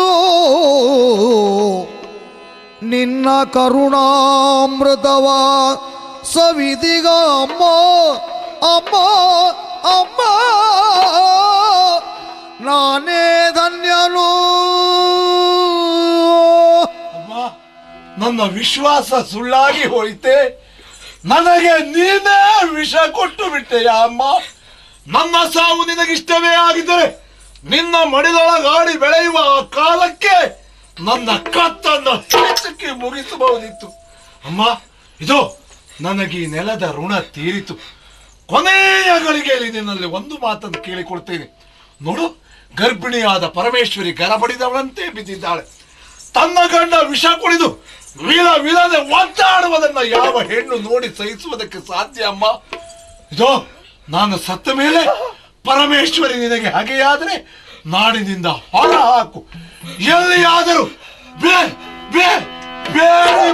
ನಿನ್ನ ಕರುಣಾಮೃತವ ಸವಿದಿಗ ಅಮ್ಮ ಅಮ್ಮ ಅಮ್ಮ ನಾನೇ ಧನ್ಯನು ಅಮ್ಮ ನನ್ನ ವಿಶ್ವಾಸ ಸುಳ್ಳಾಗಿ ಹೋಯಿತೆ ನನಗೆ ನೀನೇ ವಿಷ ಕೊಟ್ಟು ಬಿಟ್ಟೆಯ ಅಮ್ಮ ನನ್ನ ಸಾವು ನಿನಗಿಷ್ಟವೇ ಆಗಿದ್ದರೆ ನಿನ್ನ ಮಡಿಲೊಳಗಾಡಿ ಬೆಳೆಯುವ ಆ ಕಾಲಕ್ಕೆ ನನ್ನ ಕತ್ತನ್ನು ಹೆಚ್ಚಕ್ಕೆ ಮುಗಿಸಬಹುದಿತ್ತು ಅಮ್ಮ ಇದು ನನಗೆ ಈ ನೆಲದ ಋಣ ತೀರಿತು ಕೊನೆಯ ಗಳಿಗೆಯಲ್ಲಿ ನಿನ್ನಲ್ಲಿ ಒಂದು ಮಾತನ್ನು ಕೇಳಿಕೊಳ್ತೇನೆ ನೋಡು ಗರ್ಭಿಣಿಯಾದ ಪರಮೇಶ್ವರಿ ಗರಬಡಿದವಳಂತೆ ಬಿದ್ದಿದ್ದಾಳೆ ತನ್ನ ಗಂಡ ವಿಷ ಕುಡಿದು ವಿಲ ವಿಲನೆ ಒದ್ದಾಡುವುದನ್ನ ಯಾವ ಹೆಣ್ಣು ನೋಡಿ ಸಹಿಸುವುದಕ್ಕೆ ಸಾಧ್ಯ ಅಮ್ಮ ಇದೋ ನಾನು ಸತ್ತ ಮೇಲೆ ಪರಮೇಶ್ವರಿ ನಿನಗೆ ಹಾಗೆಯಾದ್ರೆ ನಾಡಿನಿಂದ ಹೊರ ಹಾಕು ಎಲ್ಲಿಯಾದರೂ ಬೇ ಬೇ ಬೇರೆ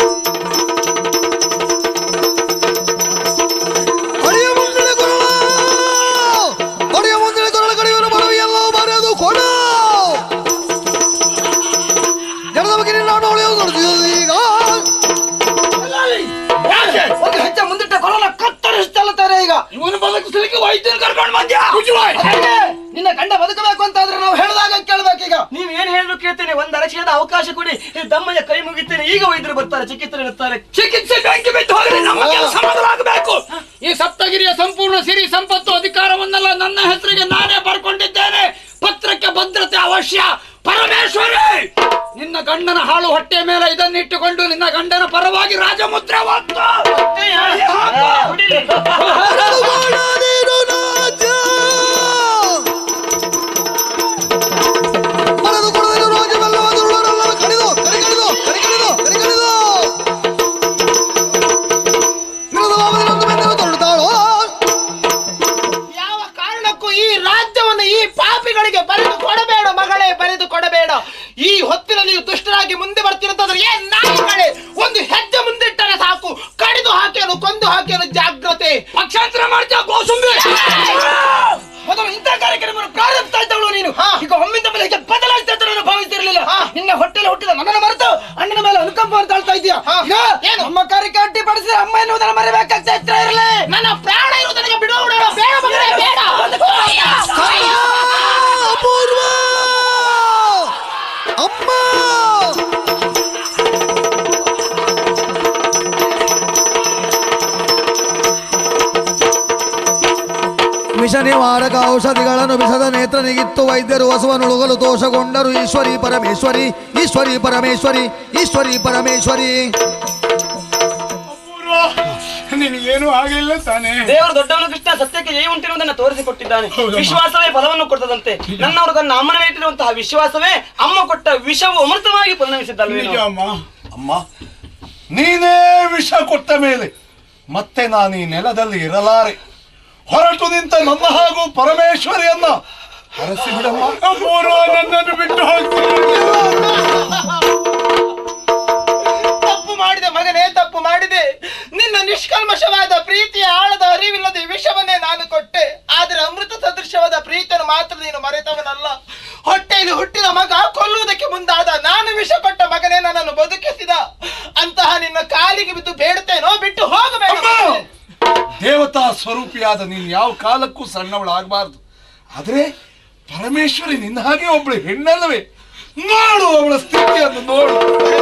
ಅಡಿಯ ಮುಂದಿನ ಕೊರಳ ಅಡಿಯ ಮುಂದಿನ ಕೊರಳ ಕಡಿಯುವ ಮನವಿ ಎಲ್ಲವೂ ಬರೆದು ಕೊಡ ಜನದ ಬಗ್ಗೆ ನಾನು ಉಳಿಯೋದು ನೋಡ್ತೀವಿ ಈಗ ಒಂದು ಹೆಜ್ಜೆ ಮುಂದಿಟ್ಟ ಕೊರಲ ಕತ್ತರಿಸ್ತಲ್ತಾರೆ ಈಗ ಇವನು ಬದುಕಿಸ್ಲಿಕ್ಕೆ ವೈದ್ಯನ ಕರ್ಕೊಂಡು ಬಂದ್ಯ ಹಾಗೆ ನಿನ್ನ ಗಂಡ ಬದುಕಬೇಕು ಅಂತಾದ್ರೆ ನಾವು ಹೇಳಿದಾಗ ಕೇಳ್ಬೇಕೀಗ ನೀವ್ ಏನ್ ಹೇಳಿದ್ರು ಕೇಳ್ತೇನೆ ಒಂದ್ ಅರಕ್ಷಣದ ಅವಕಾಶ ಕೊಡಿ ಈ ದಮ್ಮಯ್ಯ ಕೈ ಮುಗಿತೇನೆ ಈಗ ವೈದ್ಯರು ಬರ್ತಾರೆ ಚಿಕಿತ್ಸೆ ನೀಡುತ್ತಾರೆ ಚಿಕಿತ್ಸೆ ಬೆಂಕಿ ಬಿದ್ದು ಹೋಗಲಿ ನಮ್ಮ ಕೆಲಸ ಮೊದಲಾಗಬೇಕು ಈ ಸಪ್ತಗಿರಿಯ ಸಂಪೂರ್ಣ ಸಿರಿ ಸಂಪತ್ತು ಅಧಿಕಾರವನ್ನೆಲ್ಲ ನನ್ನ ಹೆಸರಿಗೆ ನಾನೇ ಬರ್ಕೊಂಡಿದ್ದೇನೆ ಪತ್ರಕ್ಕೆ ಭದ್ರತೆ ಅವಶ್ಯ ಪರಮೇಶ್ವರಿ ನಿನ್ನ ಗಂಡನ ಹಾಳು ಹೊಟ್ಟೆ ಮೇಲೆ ಇದನ್ನಿಟ್ಟುಕೊಂಡು ನಿನ್ನ ಗಂಡನ ಪರವಾಗಿ ರಾಜಮುದ್ರೆ ಒತ್ತು ಹೊಡಿಲಿ. ಬೇಡ ನೀನು ರಾಜ ಮನದು ಕೊಡದಿರು ರಾಜವೆಲ್ಲವ ದುರುಳರೆಲ್ಲವ ಕಡಿದು ಕರಿ ಕಡಿದು ಕರಿ ಕಡಿದು ಕರಿ ಕಡಿದು ವಿರೋಧ ಭಾವನೆಯೊಂದು ಬೆಂದರು ತೊರಳುತ್ತಾಳೋ ಯಾವ ಕಾರಣಕ್ಕೂ ಈ ರಾಜ್ಯವನ್ನು ಈ ಪಾಪಿಗಳಿಗೆ ಬರೆದು ಕೊಡಬೇಡ ಮಗಳೇ ಬರೆದು ಕೊಡಬೇಡ ಈ ಹೊತ್ತಿನಲ್ಲಿ ನೀವು ದುಷ್ಟರಾಗಿ ಮುಂದೆ ಬರ್ತಿರುತ್ತಂದ್ರೆ ಏನ್ ನಾಯಿಗಳೇ ಒಂದು ಹೆಜ್ಜೆ ಮುಂದಿಟ್ಟರೆ ಸಾಕು ಕಡಿದು ಹಾಕಲು ಕೊಂದು ಹಾಕಲು ಜಾಗ್ರತೆ ಪಕ್ಷಾಂತರ ಮಾಡ್ತೀಯ ಗೋಸುಂಬಿ ಮೊದಲು ಇಂಥ ಕಾರ್ಯಕ್ರಮವನ್ನು ಪ್ರಾರಂಭಿಸ್ತಾ ಇದ್ದವಳು ನೀನು ಹಾ. ಈಗ ಒಮ್ಮಿಂದ ಮೇಲೆ ಹೀಗೆ ಬದಲಾಯಿಸ್ತಾ ಇದ್ದ ನಾನು ಭಾವಿಸಿರಲಿಲ್ಲ ಹಾ. ನಿನ್ನ ಹೊಟ್ಟೆಲಿ ಹುಟ್ಟಿದ ನನ್ನನ್ನು ಮರೆತು ಅಣ್ಣನ ಮೇಲೆ ಅನುಕಂಪ ಅಂತ ಆಳ್ತಾ ಇದೀಯಾ ಹಾ. ಈಗ ಏನು? ನಮ್ಮ ಕಾರ್ಯಕ್ಕೆ ಅಡ್ಡಿಪಡಿಸಿದ್ರೆ ಅಮ್ಮ ಎನ್ನುವುದನ್ನು ಮರಿಬೇಕಾಗ್ತಾ ಎಚ್ಚರ ಇರಲಿ ನನ್ನ ಪ್ರಾಣ ಇರುವುದು ನನಗೆ ಬಿಡುವ ಬೇಡ ಮಗಳೇ ಬೇಡ ಕನ್ನಡ ಅಪೂರ್ವ ಅಮ್ಮ ವಿಷ ನಿವಾರಕ ಔಷಧಿಗಳನ್ನು ಬಿಸದ ನೇತ್ರನಿಗಿತ್ತು ವೈದ್ಯರು ಹಸುವನುಳುಗಲು ದೋಷಗೊಂಡರು ಈಶ್ವರಿ ಪರಮೇಶ್ವರಿ ಈಶ್ವರಿ ಪರಮೇಶ್ವರಿ ಈಶ್ವರಿ ಪರಮೇಶ್ವರಿ ಅಪೂರ್ವ ನಿನಗೇನು ಆಗಿಲ್ಲ ತಾನೇ ದೇವರು ದೊಡ್ಡವನು ಕೃಷ್ಣ ಸತ್ಯಕ್ಕೆ ಜಯ ಉಂಟಿರುವುದನ್ನು ತೋರಿಸಿಕೊಟ್ಟಿದ್ದಾನೆ ವಿಶ್ವಾಸವೇ ಫಲವನ್ನು ಕೊಡ್ತದಂತೆ ನನ್ನವರು ತನ್ನ ಅಮ್ಮನ ಇಟ್ಟಿರುವಂತಹ ವಿಶ್ವಾಸವೇ ಅಮ್ಮ ಕೊಟ್ಟ ವಿಷವು ಅಮೃತವಾಗಿ ಪರಿಣಮಿಸಿದ್ದಲ್ವೇನೋ ನಿಜ ಅಮ್ಮ ಅಮ್ಮ ನೀನೇ ವಿಷ ಕೊಟ್ಟ ಮೇಲೆ ಮತ್ತೆ ನಾನು ಈ ನೆಲದಲ್ಲಿ ಇರಲಾರೆ ಹೊರಟು ನಿಂತ ನನ್ನ ಹಾಗೂ ಪರಮೇಶ್ವರಿಯನ್ನ ಹರಸಿ ಬಿಡಮ್ಮ ಅಪೂರ್ವ ನನ್ನನ್ನು ಬಿಟ್ಟು ಹೋಗ್ತೀನಿ ತಪ್ಪು ಮಾಡಿದೆ ಮಗನೇ ತಪ್ಪು ಮಾಡಿದೆ ನಿನ್ನ ನಿಷ್ಕಲ್ಮಶವಾದ ಪ್ರೀತಿಯ ಆಳದ ಅರಿವಿಲ್ಲದೆ ವಿಷವನ್ನೇ ನಾನು ಕೊಟ್ಟೆ ಆದರೆ ಅಮೃತ ಸದೃಶವಾದ ಪ್ರೀತಿಯನ್ನು ಮಾತ್ರ ನೀನು ಮರೆತವನಲ್ಲ ಹೊಟ್ಟೆಯಲ್ಲಿ ಹುಟ್ಟಿದ ಮಗ ಕೊಲ್ಲುವುದಕ್ಕೆ ಮುಂದಾದ ನಾನು ವಿಷ ಕೊಟ್ಟ ಮಗನೇ ನನ್ನನ್ನು ಬದುಕಿಸಿದ ಅಂತಹ ನಿನ್ನ ಕಾಲಿಗೆ ಬಿದ್ದು ಬೇಡುತ್ತೇನೋ ಬಿಟ್ಟು ಹೋಗಬೇಡ ಮಗನೇ. ದೇವತಾ ಸ್ವರೂಪಿಯಾದ ನೀನು ಯಾವ ಕಾಲಕ್ಕೂ ಸಣ್ಣವಳಾಗಬಾರ್ದು ಆದ್ರೆ ಪರಮೇಶ್ವರಿ ನಿನ್ನ ಹಾಗೆ ಒಬ್ಳು ಹೆಣ್ಣಲ್ಲವೇ ನೋಡು ಅವಳ ಸ್ಥಿತಿಯನ್ನು ನೋಡು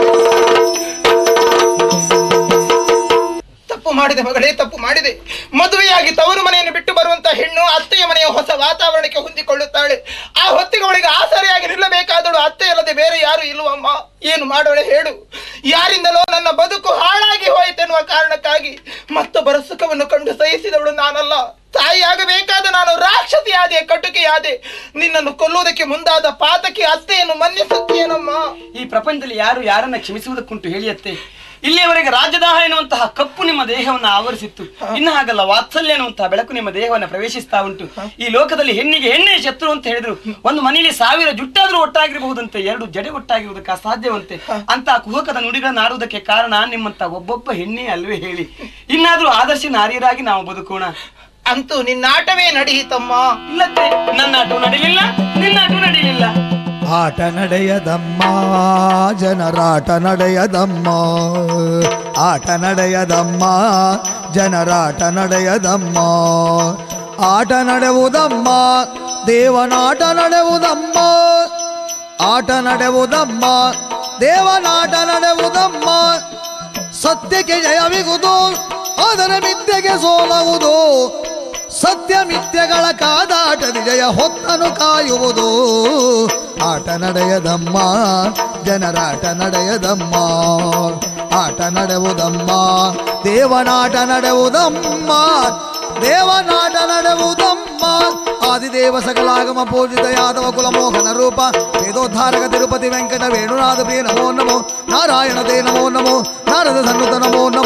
ತಪ್ಪು ಮಾಡಿದೆ ಮಗಳೇ ತಪ್ಪು ಮಾಡಿದೆ ಮದುವೆಯಾಗಿ ತವರು ಮನೆಯನ್ನು ಬಿಟ್ಟು ಬರುವಂತ ಹೆಣ್ಣು ಅತ್ತೆಯ ಮನೆಯ ಹೊಸ ವಾತಾವರಣಕ್ಕೆ ಹೊಂದಿಕೊಳ್ಳುತ್ತಾಳೆ ಆ ಹೊತ್ತಿಗೆ ಅವಳಿಗೆ ಆಸರೆಯಾಗಿ ನಿಲ್ಲಬೇಕಾದಳು ಅತ್ತೆ ಅಲ್ಲದೆ ಬೇರೆ ಯಾರು ಇಲ್ವಮ್ಮ ಏನು ಮಾಡೋಳೆ ಹೇಳು ಯಾರಿಂದಲೋ ನನ್ನ ಬದುಕು ಹಾಳಾಗಿ ಹೋಯಿತೆನ್ನುವ ಕಾರಣಕ್ಕಾಗಿ ಮತ್ತೊಬ್ಬರ ಸುಖವನ್ನು ಕಂಡು ಸಹಿಸಿದವಳು ನಾನಲ್ಲ ತಾಯಿಯಾಗಬೇಕಾದ ನಾನು ರಾಕ್ಷಸಿಯಾದೆ ಕಟುಕಿಯಾದೆ ನಿನ್ನನ್ನು ಕೊಲ್ಲುವುದಕ್ಕೆ ಮುಂದಾದ ಪಾತಕಿ ಅತ್ತೆಯನ್ನು ಮನ್ನಿಸುತ್ತೇನಮ್ಮ ಈ ಪ್ರಪಂಚದಲ್ಲಿ ಯಾರು ಯಾರನ್ನ ಕ್ಷಮಿಸುವುದಕ್ಕುಂಟು ಹೇಳಿಯತ್ತೆ ಇಲ್ಲಿಯವರೆಗೆ ರಾಜದಾಹ ಎನ್ನುವಂತಹ ಕಪ್ಪು ನಿಮ್ಮ ದೇಹವನ್ನು ಆವರಿಸಿತ್ತು ಇನ್ನು ಹಾಗಲ್ಲ ವಾತ್ಸಲ್ಯ ಎನ್ನುವಂತಹ ಬೆಳಕು ನಿಮ್ಮ ದೇಹವನ್ನು ಪ್ರವೇಶಿಸ್ತಾ ಉಂಟು ಈ ಲೋಕದಲ್ಲಿ ಹೆಣ್ಣಿಗೆ ಹೆಣ್ಣೆ ಶತ್ರು ಅಂತ ಹೇಳಿದ್ರು ಒಂದು ಮನೆಯಲ್ಲಿ ಸಾವಿರ ಜುಟ್ಟಾದ್ರೂ ಒಟ್ಟಾಗಿರಬಹುದಂತೆ ಎರಡು ಜಡೆ ಒಟ್ಟಾಗಿರುವುದಕ್ಕೆ ಅಸಾಧ್ಯವಂತೆ ಅಂತ ಕುಹಕದ ನುಡಿಗಳನ್ನು ಆಡುವುದಕ್ಕೆ ಕಾರಣ ನಿಮ್ಮಂತ ಒಬ್ಬೊಬ್ಬ ಹೆಣ್ಣೆ ಅಲ್ವೇ ಹೇಳಿ ಇನ್ನಾದ್ರೂ ಆದರ್ಶ ನಾರಿಯರಾಗಿ ನಾವು ಬದುಕೋಣ ಅಂತೂ ನಿನ್ನಾಟವೇ ನಡೆಯಿತಮ್ಮ ಇಲ್ಲತ್ತೆ ನನ್ನ ಆಟು ನಡೀಲಿಲ್ಲ ನಿನ್ನ ಆಟು ನಡೀಲಿಲ್ಲ ಆಟ ನಡೆಯದಮ್ಮ ಜನರಾಟ ನಡೆಯದಮ್ಮ ಆಟ ನಡೆಯದಮ್ಮ ಜನರಾಟ ನಡೆಯದಮ್ಮ ಆಟ ನಡೆಯುವುದಮ್ಮ ದೇವನಾಟ ನಡೆಯುವುದಮ್ಮ ಆಟ ನಡೆಯುವುದಮ್ಮ ದೇವನಾಟ ನಡೆಯುವುದಮ್ಮ ಸತ್ಯಕ್ಕೆ ಜಯವಿಗುವುದು ಅದರ ಮಿಥ್ಯೆಗೆ ಸೋಲುವುದು ಸತ್ಯ ಮಿಥ್ಯಗಳ ಕಾದಾಟದಿ ಜಯ ಹೊತ್ತನು ಕಾಯುವುದು ಆಟ ನಡೆಯದಮ್ಮ ಜನರಾಟ ನಡೆಯದಮ್ಮ ಆಟ ನಡೆಯುವುದಮ್ಮ ದೇವನಾಟ ನಡೆಯುವುದಮ್ಮ ದೇವನಾಟ ನಡೆಯುವುದಮ್ಮ ಆದಿದೇವ ಸಕಲಾಗಮ ಪೂಜಿತ ಯಾದವ ಕುಲಮೋಹನ ರೂಪ ವೇದೋದ್ಧಾರಕ ತಿರುಪತಿ ವೆಂಕಟ ವೇಣುನಾಥ ಪ್ರಿಯ ನಮೋ ನಮೋ ನಾರಾಯಣ ದೇ ನಮೋ ನಮೋ ನಾರದ ಸನ್ನುತ ನಮೋ ನಮೋ